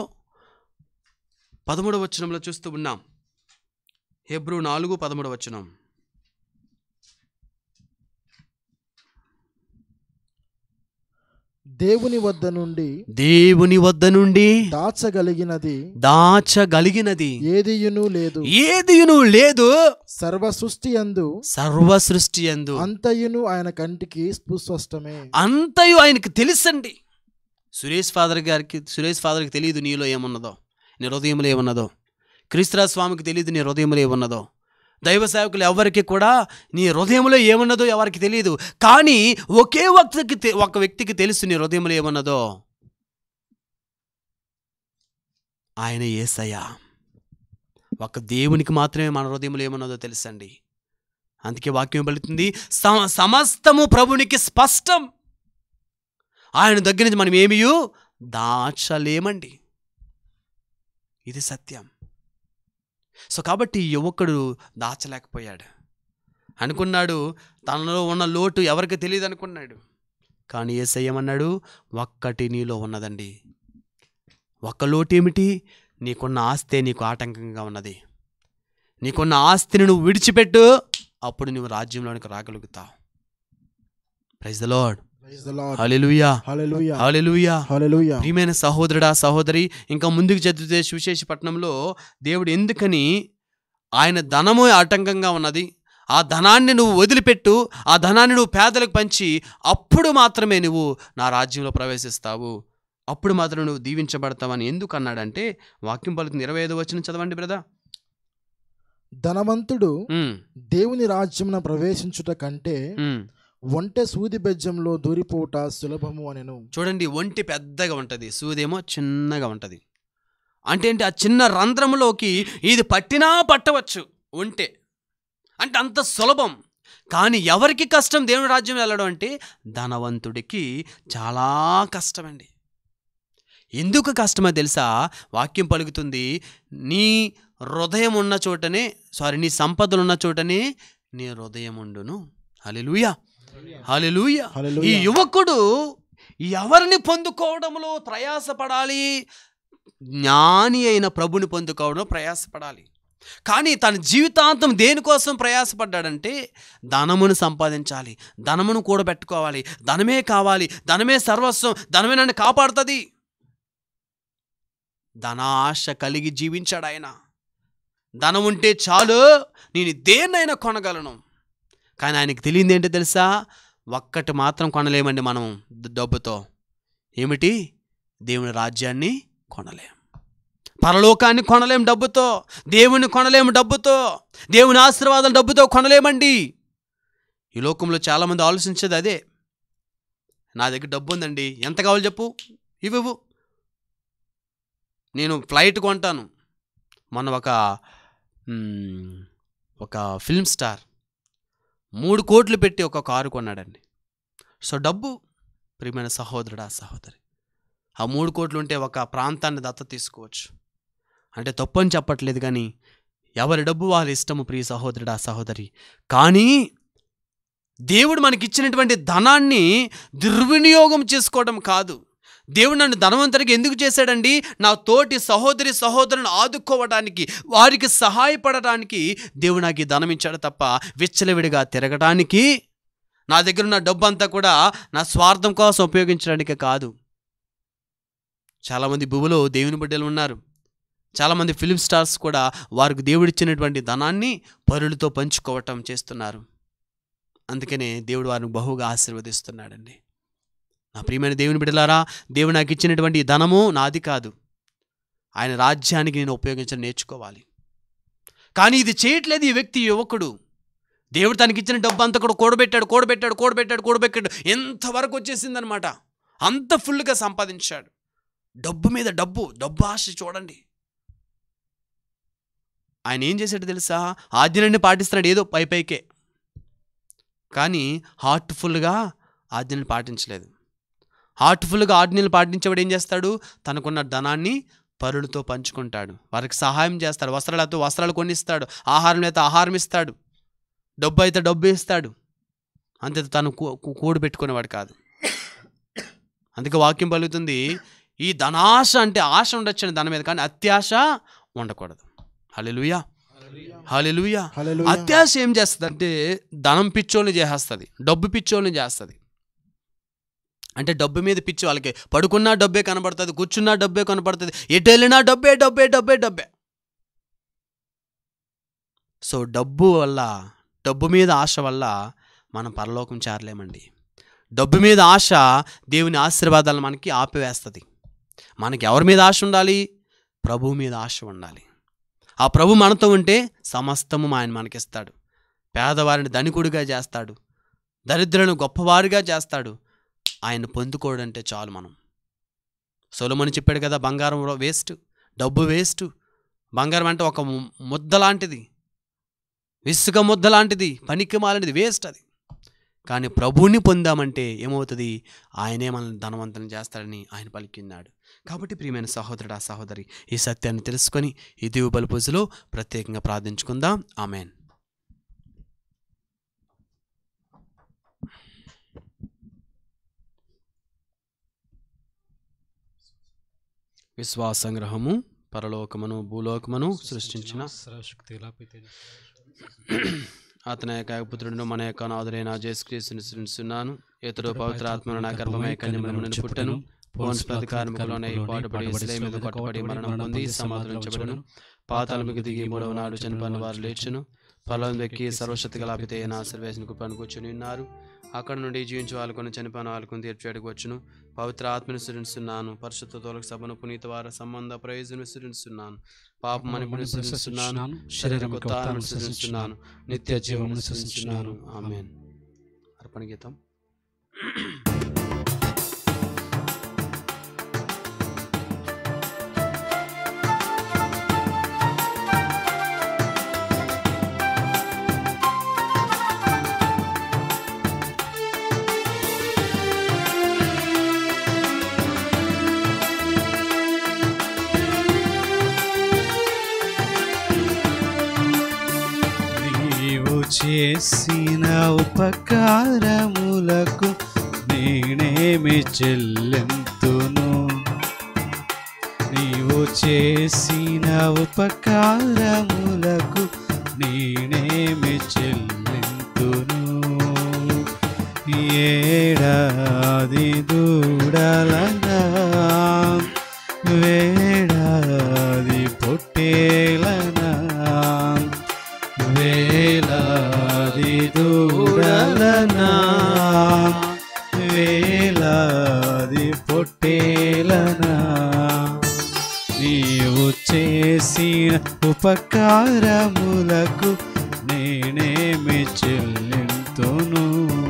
పదమూడవ వచనంలో చూస్తూ ఉన్నాం హెబ్రూ నాలుగు పదమూడవ వచనం దేవుని వద్ద నుండి దేవుని వద్ద నుండి దాచగలిగినది దాచగలిగినది ఏదియును లేదు ఏదియును లేదు సర్వ సృష్టి అందు సర్వ సృష్టి ఎందు అంతయును ఆయన కంటికి సుస్పష్టమే అంతయు ఆయనకి తెలుసండి సురేష్ ఫాదర్ గారికి సురేష్ ఫాదర్కి తెలియదు నీలో ఏమున్నదో నీ హృదయంలో ఏమున్నదో క్రీస్తురాజ్ స్వామికి తెలియదు నీ హృదయంలో ఏమున్నదో దైవ సేవకులు ఎవరికి కూడా నీ హృదయంలో ఏమున్నదో ఎవరికి తెలియదు కానీ ఒకే వ్యక్తికి తె- ఒక వ్యక్తికి తెలుసు నీ హృదయంలో ఏమున్నదో ఆయన ఏసయ్య ఒక దేవునికి మాత్రమే మన హృదయంలో ఏమున్నదో తెలుసండి అందుకే వాక్యం పలుకుతుంది సమ- సమస్తము ప్రభునికి స్పష్టం ఆయన దగ్గర నుంచి మనం ఏమీ దాచలేమండి ఇది సత్యం సో కాబట్టి ఈ యువకుడు దాచలేకపోయాడు అనుకున్నాడు తనలో ఉన్న లోటు ఎవరికి తెలియదు అనుకున్నాడు కానీ ఏసయ్యమన్నాడు ఒక్కటి నీలో ఉన్నదండి ఒక్క లోటు ఏమిటి నీకున్న ఆస్తే నీకు ఆటంకంగా ఉన్నది నీకున్న ఆస్తిని నువ్వు విడిచిపెట్టు అప్పుడు నువ్వు రాజ్యంలోనికి రాగలుగుతావు praise the lord Praise the Lord. Hallelujah Hallelujah. Hallelujah Hallelujah. ప్రియమైన సహోదరుడా సహోదరి ఇంకా ముందుకు చదివితే సువిశేష పట్టణంలో దేవుడు ఎందుకని ఆయన ధనము ఆటంకంగా ఉన్నది ఆ ధనాన్ని నువ్వు వదిలిపెట్టు ఆ ధనాన్ని నువ్వు పేదలకు పంచి అప్పుడు మాత్రమే నువ్వు నా రాజ్యంలో ప్రవేశిస్తావు అప్పుడు మాత్రం నువ్వు దీవించబడతావని ఎందుకు అన్నాడంటే వాక్యం పలుకుతుంది ఇరవై ఐదు వచ్చిన చదవండి బ్రదా ధనవంతుడు దేవుని రాజ్యమున ప్రవేశించుట కంటే ఒంటె సూది బెజ్జంలో దూరిపోవుట సులభము అనెను చూడండి ఒంటి పెద్దగా ఉంటుంది సూదేమో చిన్నగా ఉంటుంది అంటే ఏంటి ఆ చిన్న రంధ్రంలోకి ఇది పట్టినా పట్టవచ్చు ఒంటె అంటే అంత సులభం కానీ ఎవరికి కష్టం దేవుని రాజ్యం వెళ్ళడం అంటే ధనవంతుడికి చాలా కష్టమండి ఎందుకు కష్టమో తెలుసా వాక్యం పలుకుతుంది నీ హృదయం ఉన్న చోటనే సారీ నీ సంపదలు ఉన్న చోటనే నీ హృదయం ఉండును హల్లెలూయా హల్లెలూయా ఈ Hallelujah. యువకుడు ఎవరిని పొందుకోవడంలో ప్రయాసపడాలి జ్ఞాని అయిన ప్రభుని పొందుకోవడంలో ప్రయాసపడాలి కానీ తన జీవితాంతం దేనికోసం ప్రయాసపడ్డాడంటే ధనమును సంపాదించాలి ధనమును కూడబెట్టుకోవాలి ధనమే కావాలి ధనమే సర్వస్వం ధనమే నన్ను కాపాడుతుంది ధనాశ కలిగి జీవించాడు ఆయన ధనం ఉంటే చాలు నేను దేన్నైనా కొనగలను కానీ ఆయనకి తెలియంది ఏంటో తెలుసా ఒక్కటి మాత్రం కొనలేమండి మనం ద- డబ్బుతో ఏమిటి దేవుని రాజ్యాన్ని కొనలేం పరలోకాన్ని కొనలేం డబ్బుతో దేవుని కొనలేము డబ్బుతో దేవుని ఆశీర్వాదం డబ్బుతో కొనలేమండి ఈ లోకంలో చాలామంది ఆలోచించేది అదే నా దగ్గర డబ్బు ఉందండి ఎంత కావాలి చెప్పు ఇవ్వు నేను ఫ్లైట్ కొంటాను మొన్న ఒక మ్, ఒక ఫిల్మ్ స్టార్ మూడు కోట్లు పెట్టి ఒక కారు కొన్నాడండి సో డబ్బు ప్రియమైన సహోదరుడా సహోదరి ఆ మూడు కోట్లు ఉంటే ఒక ప్రాంతాన్ని దత్త తీసుకోవచ్చు అంటే తప్పని చెప్పట్లేదు కానీ ఎవరి డబ్బు వాళ్ళ ఇష్టము ప్రియ సహోదరుడా సహోదరి కానీ దేవుడు మనకిచ్చినటువంటి ధనాన్ని దుర్వినియోగం చేసుకోవడం కాదు దేవుడు నన్ను ధనవంతుడికి ఎందుకు చేశాడండి నా తోటి సహోదరి సహోదరుని ఆదుకోవడానికి వారికి సహాయపడటానికి దేవుడు నాకు ఈ ధనం ఇచ్చాడు తప్ప విచ్చలవిడిగా తిరగటానికి నా దగ్గర ఉన్న డబ్బు అంతా కూడా నా స్వార్థం కోసం ఉపయోగించడానికి కాదు చాలామంది భూమిలో దేవుని బిడ్డలు ఉన్నారు చాలామంది ఫిలిం స్టార్స్ కూడా వారికి దేవుడిచ్చినటువంటి ధనాన్ని పరులతో పంచుకోవటం చేస్తున్నారు అందుకనే దేవుడు వారిని బహుగా ఆశీర్వదిస్తున్నాడండి నా ప్రియమైన దేవుని బిడ్డలారా దేవుడు నాకు ఇచ్చినటువంటి ఈ ధనము నాది కాదు ఆయన రాజ్యానికి నేను ఉపయోగించడం నేర్చుకోవాలి కానీ ఇది చేయట్లేదు ఈ వ్యక్తి ఈ యువకుడు దేవుడు తనకి ఇచ్చిన డబ్బు అంతా కూడా కూడబెట్టాడు కూడబెట్టాడు కూడబెట్టాడు కూడబెట్టాడు ఎంతవరకు వచ్చేసిందనమాట అంత ఫుల్గా సంపాదించాడు డబ్బు మీద డబ్బు డబ్బు ఆశ చూడండి ఆయన ఏం చేశాడు తెలుసా ఆజ్ఞలన్నీ పాటిస్తున్నాడు ఏదో పై పైకే కానీ హార్ట్ఫుల్గా ఆజ్ఞలు పాటించలేదు హార్ట్ఫుల్గా ఆజ్ఞలు పాటించేవాడు ఏం చేస్తాడు తనకున్న ధనాన్ని పరులతో పంచుకుంటాడు వారికి సహాయం చేస్తాడు వస్త్రాలతో వస్త్రాలు కొనిస్తాడు ఆహారం అయితే ఆహారం ఇస్తాడు డబ్బు అయితే డబ్బు ఇస్తాడు అంతే తను కూ- కూ- కూడు పెట్టుకునేవాడు కాదు అందుకే వాక్యం పలుకుతుంది ఈ ధనాశ అంటే ఆశ ఉండొచ్చు ధనం మీద కానీ అత్యాశ ఉండకూడదు హల్లెలూయా హల్లెలూయా హల్లెలూయా. అత్యాశ ఏం చేస్తుంది అంటే ధనం పిచ్చోళ్ళని చేసేస్తుంది డబ్బు పిచ్చోళ్ళని చేస్తుంది అంటే డబ్బు మీద పిచ్చి వాళ్ళకి పడుకున్నా డబ్బే కనబడుతుంది కూర్చున్నా డబ్బే కనబడుతుంది ఎటు వెళ్ళినా డబ్బే డబ్బే డబ్బే డబ్బే సో డబ్బు వల్ల డబ్బు మీద ఆశ వల్ల మనం పరలోకం చేరలేమండి డబ్బు మీద ఆశ దేవుని ఆశీర్వాదాలు మనకి ఆపివేస్తుంది మనకి ఎవరి మీద ఆశ ఉండాలి ప్రభువు మీద ఆశ ఉండాలి ఆ ప్రభు మనతో ఉంటే సమస్తము ఆయన మనకిస్తాడు పేదవారిని ధనికుడిగా చేస్తాడు దరిద్రులను గొప్పవారిగా చేస్తాడు ఆయన పొందుకోవడంటే చాలు మనం సొలమని చెప్పాడు కదా బంగారం వేస్ట్ డబ్బు వేస్ట్ బంగారం అంటే ఒక ము- ముద్ద లాంటిది ఇసుక ముద్ద లాంటిది పనికి మాలినది వేస్ట్ అది కానీ ప్రభువుని పొందామంటే ఏమవుతుంది ఆయనే మనల్ని ధనవంతుని చేస్తాడని ఆయన పలికిన్నాడు కాబట్టి ప్రియమైన సహోదరుడు ఆ సహోదరి ఈ సత్యాన్ని తెలుసుకొని ఈ దీవు బలి పూజలో ప్రత్యేకంగా ప్రార్థించుకుందాం ఆమెన్ విశ్వాసంగ్రహము పరలోకమును భూలోకమును సృష్టించిన సర్వశక్తి లాపితేన అతని యొక్క పుత్రుడు మన యొక్క నాదులైన జేసుక్రీస్తుని సృష్టిస్తున్నాను ఇతడు పవిత్ర ఆత్మను నా గర్భమై కన్యమని పుట్టను పోన్స్పతి కార్మికులోనే పాటుపడి ఇస్లే మీద కొట్టబడి మరణం పొంది సమాధానించబడను పాతాళముకి దిగి మూడవ నాడు చనిపోయిన వారు లేచును ఫలం వెక్కి సర్వశక్తి గలాపితే నా సర్వేశనకు పనుకొచ్చుని ఉన్నారు అక్కడ నుండి జీవించి వాళ్ళకొని చనిపోయిన వాళ్ళకొని తీర్చేయడానికి వచ్చును పవిత్ర ఆత్మను సృష్టిస్తున్నాను పరిశుద్ధ తోలకు సభను పునీత వార సంబంధ ప్రయోజనం సృష్టిస్తున్నాను పాపమని పుని సృష్టిస్తున్నాను శరీరం కొత్త ఆత్మను సృష్టిస్తున్నాను నిత్య జీవమును సృష్టిస్తున్నాను ఆమెన్ అర్పణ గీతం నీవు చేసిన ఉపకారములకు నేనేమి చెల్లింతును నీవు చేసిన ఉపకారములకు నేనేమి చెల్లింతును ఏడాది దూడలనా వేడాది పొట్టేలనా వేలాది దూడలనా నీవు చేసిన ఉపకారములకు నేనేమి చెల్లింతును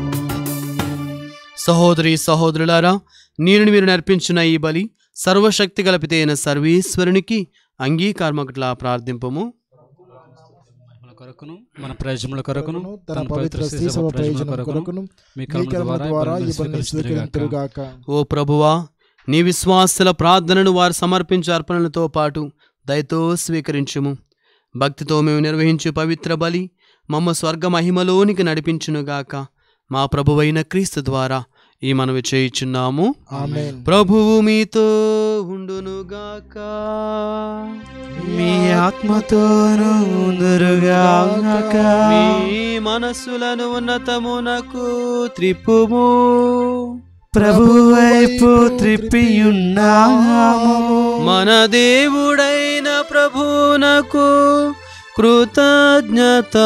సహోదరి సహోదరులారా నేను మీరు నర్పించిన ఈ బలి సర్వశక్తి గలపితే అయిన సర్వేశ్వరునికి అంగీకారమగట్లా ప్రార్థింపము మన కొరకును మన ప్రయోజనముల కొరకును తన పవిత్ర శ్రీ సభ ప్రయోజనం కొరకును మీ మీ కర్మల ద్వారా ఈ బలిని స్వీకరించుగాక స్వీకరించుగాక ఓ ప్రభువా నీ విశ్వాసుల ప్రార్థనను వారు సమర్పించే అర్పణలతో పాటు దయతో స్వీకరించుము భక్తితో మేము నిర్వహించు పవిత్ర బలి మమ్మ స్వర్గ మహిమలోనికి నడిపించునుగాక మా ప్రభువైన క్రీస్తు ద్వారా ఈ మనవి చేయుచున్నాము ఆమేన్ ప్రభువు మీతో ఉండునుగాక మీ ఆత్మతోను ఉందురుగాక మీ మనస్సులను ఉన్నతమునకు త్రిప్పుము ప్రభు వైపు త్రిప్పియున్నాము మన దేవుడైన ప్రభునకు కృతజ్ఞత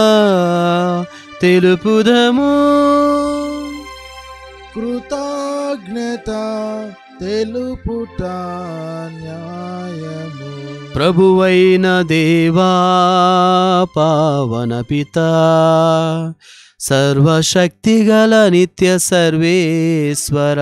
తెలుపుదము కృతజ్ఞత తెలుపుట న్యాయము ప్రభువైన దేవా పావన పిత సర్వశక్తిగల నిత్య సర్వేశ్వర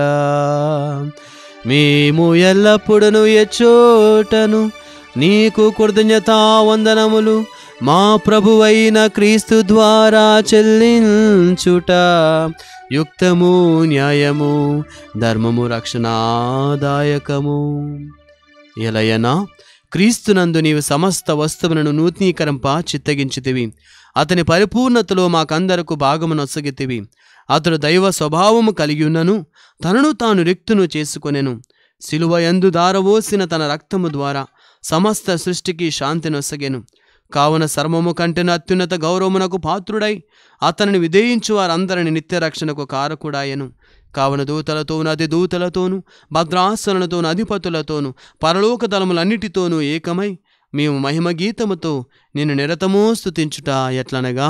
మేము ఎల్లప్పుడూ ఎచ్చోటను నీకు కృతజ్ఞతా వందనములు మా ప్రభువైన క్రీస్తు ద్వారా చెల్లించుట యుక్తము న్యాయము ధర్మము రక్షణాదాయకము ఎలయనా క్రీస్తునందు నీవు సమస్త వస్తువులను నూతనీకరింప చిత్తగించితివి అతని పరిపూర్ణతలో మాకందరకు భాగము నొసగితివి అతడు దైవ స్వభావము కలిగి ఉన్నను తనను తాను రిక్తును చేసుకొనెను సిలువ యందు దారవోసిన తన రక్తము ద్వారా సమస్త సృష్టికి శాంతి నొసగెను కావున సర్వము కంటెను అత్యున్నత గౌరవమునకు పాత్రుడై అతనిని విధేయించు వారందరిని నిత్య రక్షణకు కారకుడాయను కావున దూతలతోను అతి దూతలతోను భద్రాసనులతోను అధిపతులతోను పరలోక దళములన్నిటితోనూ ఏకమై మేము మహిమ గీతముతో నిన్ను నిరతమూ స్తుతించుట ఎట్లనగా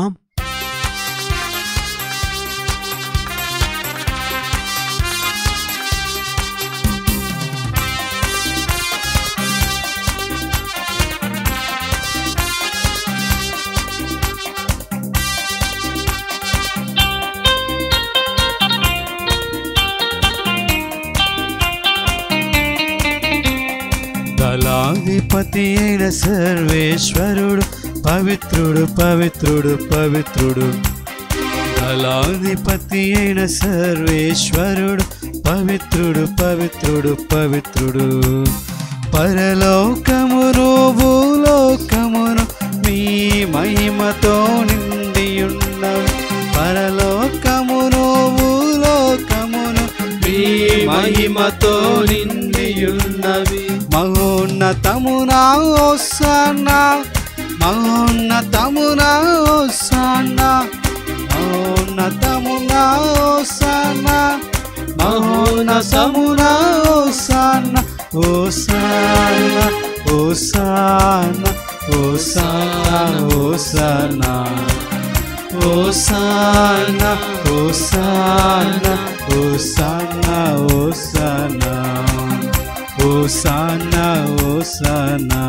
దళాధిపతి అయిన సర్వేశ్వరుడు పవిత్రుడు పవిత్రుడు పవిత్రుడు దళాధిపతి అయిన సర్వేశ్వరుడు పవిత్రుడు పవిత్రుడు పవిత్రుడు పరలోకమును భూలోకమును మీ మహిమతో నిండియున్నవి పరలోకమును భూలోకమును మీ మహిమతో నిండియున్నవి మహోన్నతమునా ఓసానా మహోన్నతమునా ఓసానా మహోన్నతమునా ఓసానా మహోన్నతమునా ఓసానా ఓసానా ఓసానా ఓసానా ఓసానా ఓసానా ఓసానా ఓసానా ఓసానా ఓసానా ఓసానా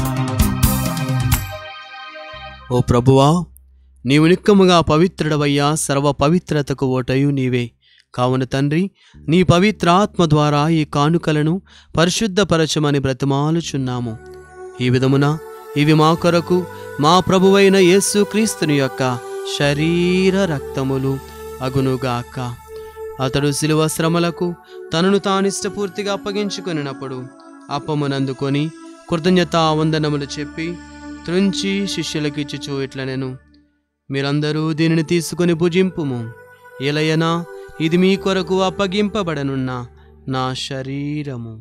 ఓ ప్రభువా నీవు నిక్కముగా పవిత్రుడవయ్యా సర్వ పవిత్రతకు ఓటయు నీవే కావున తండ్రి నీ పవిత్రాత్మ ద్వారా ఈ కానుకలను పరిశుద్ధపరచమని బ్రతిమాలుచున్నాము ఈ విధమున ఇవి మా కొరకు మా ప్రభువైన యేసు క్రీస్తుని యొక్క శరీర రక్తములు అగునుగాక అతడు శిలువ శ్రమలకు తనను తానిష్టపూర్తిగా అప్పగించుకొనినప్పుడు అప్పమునందుకొని కృతజ్ఞతా వందనములు చెప్పి త్రుంచి శిష్యులకిచ్చుచు ఇట్ల నేను మీరందరూ దీనిని తీసుకొని భుజింపుము ఎలయనా ఇది మీ కొరకు అప్పగింపబడనున్న నా శరీరము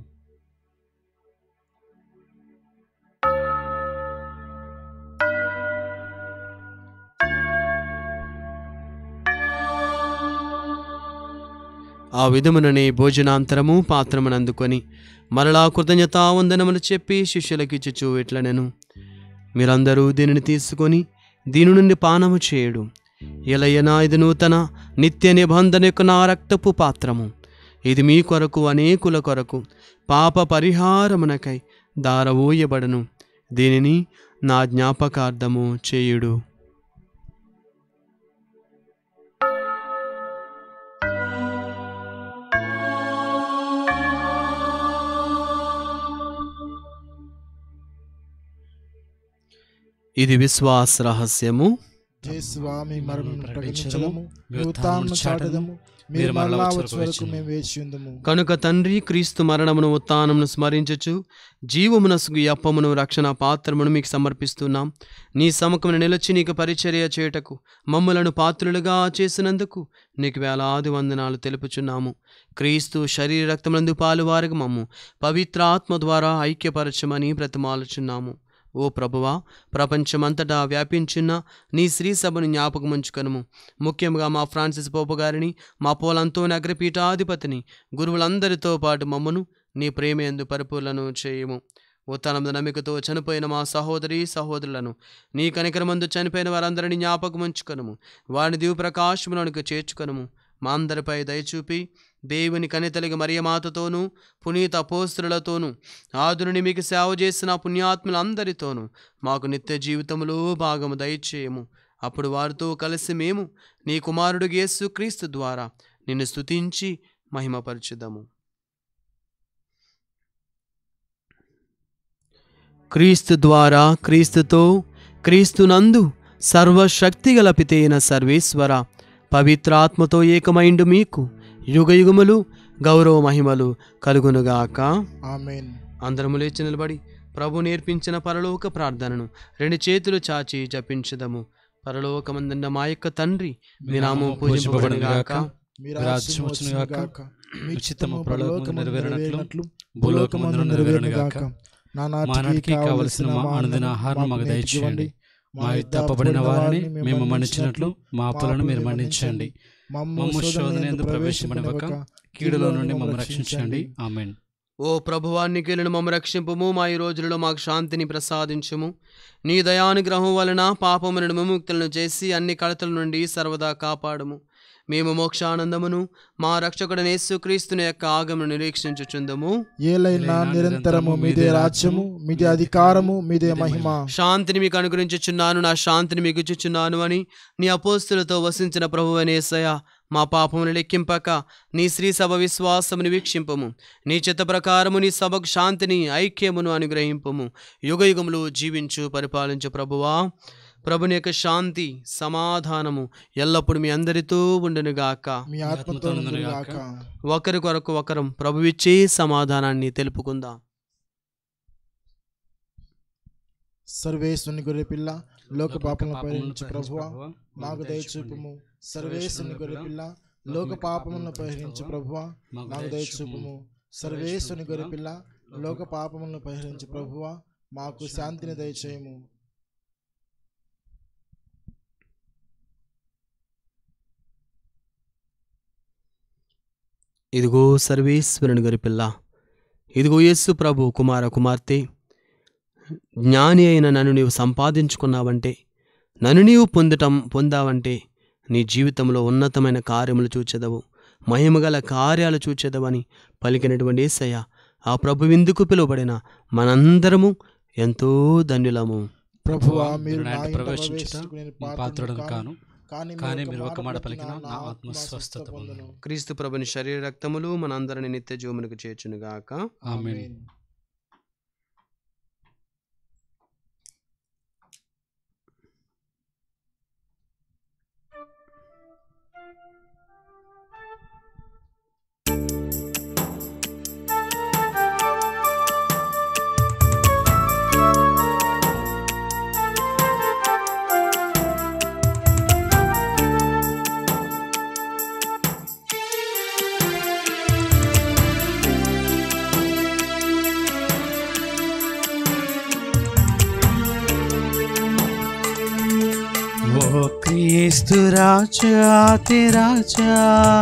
ఆ విధముననే భోజనాంతరము పాత్రమునందుకొని మరలా కృతజ్ఞతా వందనములు చెప్పి శిష్యులకిచ్చుచు ఇట్ల నేను మీరందరూ దీనిని తీసుకొని దీని నుండి పానము చేయుడు ఎలయనా ఇది నూతన నిత్య నిబంధన యొక్క నా రక్తపు పాత్రము ఇది మీ కొరకు అనేకుల కొరకు పాప పరిహారమునకై దారవోయబడను దీనిని నా జ్ఞాపకార్థము చేయుడు ఇది విశ్వాస రహస్యము జయ స్వామి మరణం ప్రకటించదము, ప్రకటించదము మీ మీ ఉత్థానమును చాటదము మీరు మరలా మరలా వచ్చే వచ్చే వరకు వరకును. మేము వేచి ఉందము కనుక తండ్రి క్రీస్తు మరణమును ఉత్థానమును స్మరించుచు జీవమునసుగు ఈ అప్పమును రక్షణ పాత్రమును మీకు సమర్పిస్తున్నాం నీ సముఖమును నిలిచి నీకు పరిచర్య చేయుటకు మమ్ములను పాత్రులుగా చేసినందుకు నీకు వేలాది వందనాలు తెలుపుచున్నాము క్రీస్తు శరీర రక్తములందు పాలువారికి మమ్ము పవిత్రాత్మ ద్వారా ఐక్యపరచమని బ్రతిమాలుచున్నాము ఓ ప్రభువా ప్రపంచమంతటా వ్యాపించిన నీ శ్రీ సభను జ్ఞాపకం ఉంచుకొనుము ముఖ్యంగా మా ఫ్రాన్సిస్ పోపు గారిని మా పోలంతోని అగ్రపీఠాధిపతిని గురువులందరితో పాటు మమ్మను నీ ప్రేమయందు పరిపూర్ణను చేయము ఉత్తనముద నమ్మికతో చనిపోయిన మా సహోదరి సహోదరులను నీ కనికరమందు చనిపోయిన వారందరినీ జ్ఞాపకం ఉంచుకొనుము వారిని దివు ప్రకాశములకు చేర్చుకొనుము మా అందరిపై దయచూపి దేవుని కనితలిగి మరియమాతతోనూ పునీత అపోస్తులతోనూ ఆదురుని మీకు సేవ చేసిన పుణ్యాత్ములందరితోనూ మాకు నిత్య జీవితములో భాగము దయచేయము అప్పుడు వారితో కలిసి మేము నీ కుమారుడు యేసు క్రీస్తు ద్వారా నిన్ను స్తుతించి మహిమపరచుదాము క్రీస్తు ద్వారా క్రీస్తుతో క్రీస్తునందు సర్వశక్తిగల పితైన సర్వేశ్వర పవిత్రాత్మతో ఏకమైండు మీకు యుగయుగములు గౌరవ మహిమలు కలుగునుగాక ఆమెన్ అందరము లేచి నిలబడి ప్రభు నేర్పించిన పరలోక ప్రార్థనను రెండు చేతులు చాచి జపించదము పరలోకమందున్న మా యొక్క తండ్రి మీ నామం పూజింపబడుగాక మీ రాజ్యం రాజ్యం వచ్చును వచ్చును గాక, గాక మీ ఉచితము చిత్తము పరలోకమందు పరలోకమందు నెరవేరినట్లు, నెరవేరినట్లు భూలోకమందు భూలోకమందు నెరవేరును నెరవేరును గాక. గాక నా మా నాటికి నాటికి కావలసిన కావలసిన మా అనుదిన ఆహారం మాకు దయచేయండి మా యుద్ధ అప్పబడిన వారిని మేము మన్నించినట్లు మా అప్పులను మీరు మన్నించండి మమ్ము శోధన ఎందు ప్రవేశపడవక కీడులో నుండి మమ్మల్ని రక్షించండి ఆమెన్ ఓ ప్రభువాన్ని కీలను మమ్మ రక్షింపుము మా ఈ రోజులలో మాకు శాంతిని ప్రసాదించుము నీ దయానుగ్రహం వలన పాపములను విముక్తులను చేసి అన్ని కడతల నుండి సర్వదా కాపాడుము మేము మోక్షానందమును మా రక్షకుడైన యేసుక్రీస్తుని యొక్క ఆగమను నిరీక్షించుచుందము ఏలైనా నిరంతరము మీదే రాజ్యము మీదే అధికారము మీదే మహిమ శాంతిని మీకు అనుగ్రహించుచున్నాను నా శాంతిని మీకు ఇచ్చుచున్నాను అని నీ అపోస్తులతో వసించిన ప్రభువనేసయ మా పాపమును లెక్కింపక నీ శ్రీ సభ విశ్వాసమును వీక్షింపము నీ చిత్త ప్రకారము నీ సభకు శాంతిని ఐక్యమును అనుగ్రహింపము యుగయుగములు జీవించు పరిపాలించు ప్రభువా ప్రభుని యొక్క శాంతి సమాధానము ఎల్లప్పుడూ మీ అందరితో ఉండునుగాక మీ ఆత్మతో గాక ఒకరి కొరకు ఒకరం ప్రభువిచ్చే సమాధానాన్ని తెలుపుకుందాం సర్వేశ్వని గొర్రె పిల్ల లోక పాపములను పాపములను పరిహరించు ప్రభువా మాకు దయచూపుము సర్వేశ్వని గొర్రె పిల్ల లోక పాపములను పరిహరించు ప్రభువా మాకు దయచూపుము సర్వేశ్వని గొర్రె పిల్ల లోక పాపములను పరిహరించు ప్రభువా మాకు శాంతిని దయచేయము ఇదిగో సర్వేశ్వరుని గారి పిల్ల ఇదిగో యేసు ప్రభు కుమార కుమార్తె జ్ఞాని అయిన నన్ను నీవు సంపాదించుకున్నావంటే నన్ను నీవు పొందటం పొందావంటే నీ జీవితంలో ఉన్నతమైన కార్యములు చూచెదవు మహిమగల కార్యాలు చూచెదవని పలికినటువంటి ఏసయ్య ఆ ప్రభు విందుకు పిలువబడిన మనందరము ఎంతో ధన్యులము ప్రభువా మీరు మీరు నా నాయందు ఇంట ప్రవేశించుట ప్రవేశించుటకు నేను నేను పాత్రుడను పాత్రుడను కాను కానీ కానీ మీరు ఒక మాట పలికినా నా ఆత్మ స్వస్థత పొందును క్రీస్తు ప్రభుని శరీర రక్తములు మనందరిని నిత్య జీవమునకు చేర్చునుగాక ఆమెన్ ఓ క్రీస్తు రాజా రాజా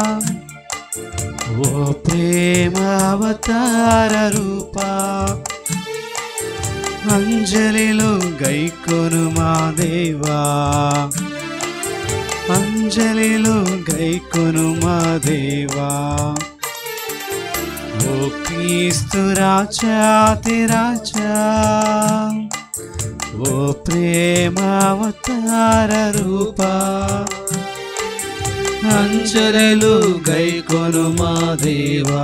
ఓ ప్రేమ అవతార రూపా అంజలిలో గైకొను మా దేవా అంజలిలో గైకొను మా దేవా ఓ క్రీస్తు రాజాతి రాజా ఓ ప్రేమావతార రూపా అంజలిలు గైకొను మా దేవా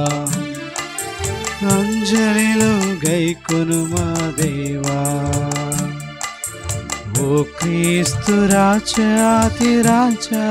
అంజలిలు గైకొను మా దేవా ఓ క్రీస్తు రాజాతి రాజా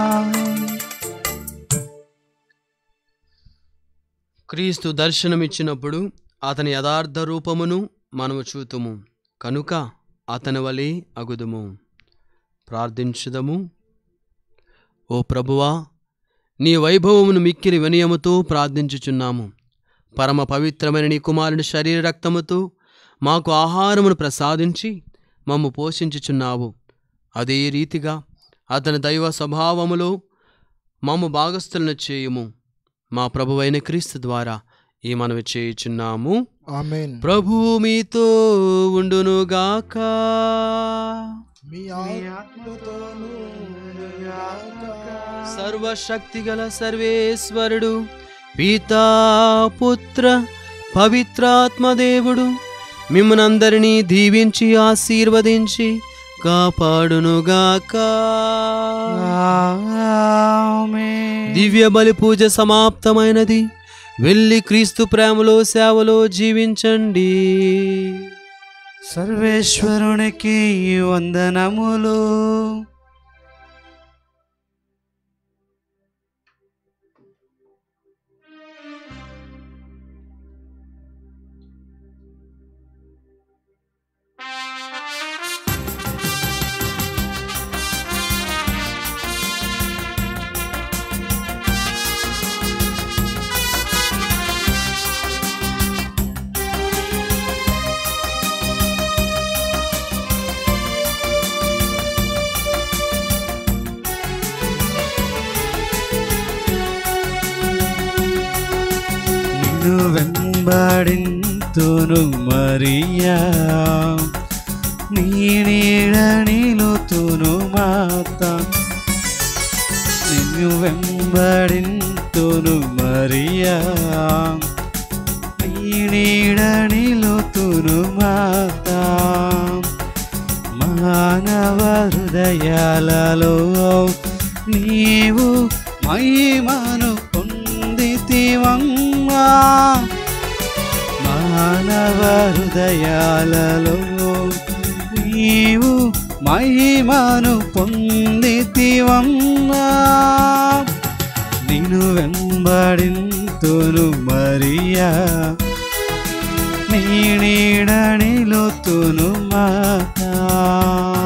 క్రీస్తు దర్శనమిచ్చినప్పుడు అతని యథార్థ రూపమును మనము చూతుము కనుక అతని వలె అగుదుము ప్రార్థించుదము ఓ ప్రభువా నీ వైభవమును మిక్కిలి వినయముతో ప్రార్థించుచున్నాము పరమ పవిత్రమైన నీ కుమారుని శరీర రక్తముతో మాకు ఆహారమును ప్రసాదించి మమ్ము పోషించుచున్నావు అదే రీతిగా అతని దైవ స్వభావములో మమ్ము భాగస్థులను చేయుము మా ప్రభువైన క్రీస్తు ద్వారా ఈ మనవి చేయుచున్నాము ఆమెన్ ప్రభువు మీతో ఉండునుగాక మీ ఆత్మతోనూ ఉండుగాక. సర్వశక్తిగల సర్వేశ్వరుడు పితా పుత్ర పవిత్రాత్మదేవుడు మిమ్మనందరినీ దీవించి ఆశీర్వదించి కాపాడునుగాక ఆమేన్. దివ్య బలి పూజ సమాప్తమైనది వెళ్ళి క్రీస్తు ప్రేమలో సేవలో జీవించండి సర్వేశ్వరునికి వందనములు నిన్ను వెంబడింతును మరియా నీ నీడ నిలుతును మాత నిన్ను వెంబడింతును మరియా నీ నీడ నిలుతును మాత మానవ హృదయాలలో నీవు మహిమను పొందితివమ్మా మానవ హృదయాలలో నీవు మహిమను పొందితివమ్మా నిన్ను వెంబడింతును మరియా నీ నీడ నిలుతును మాతా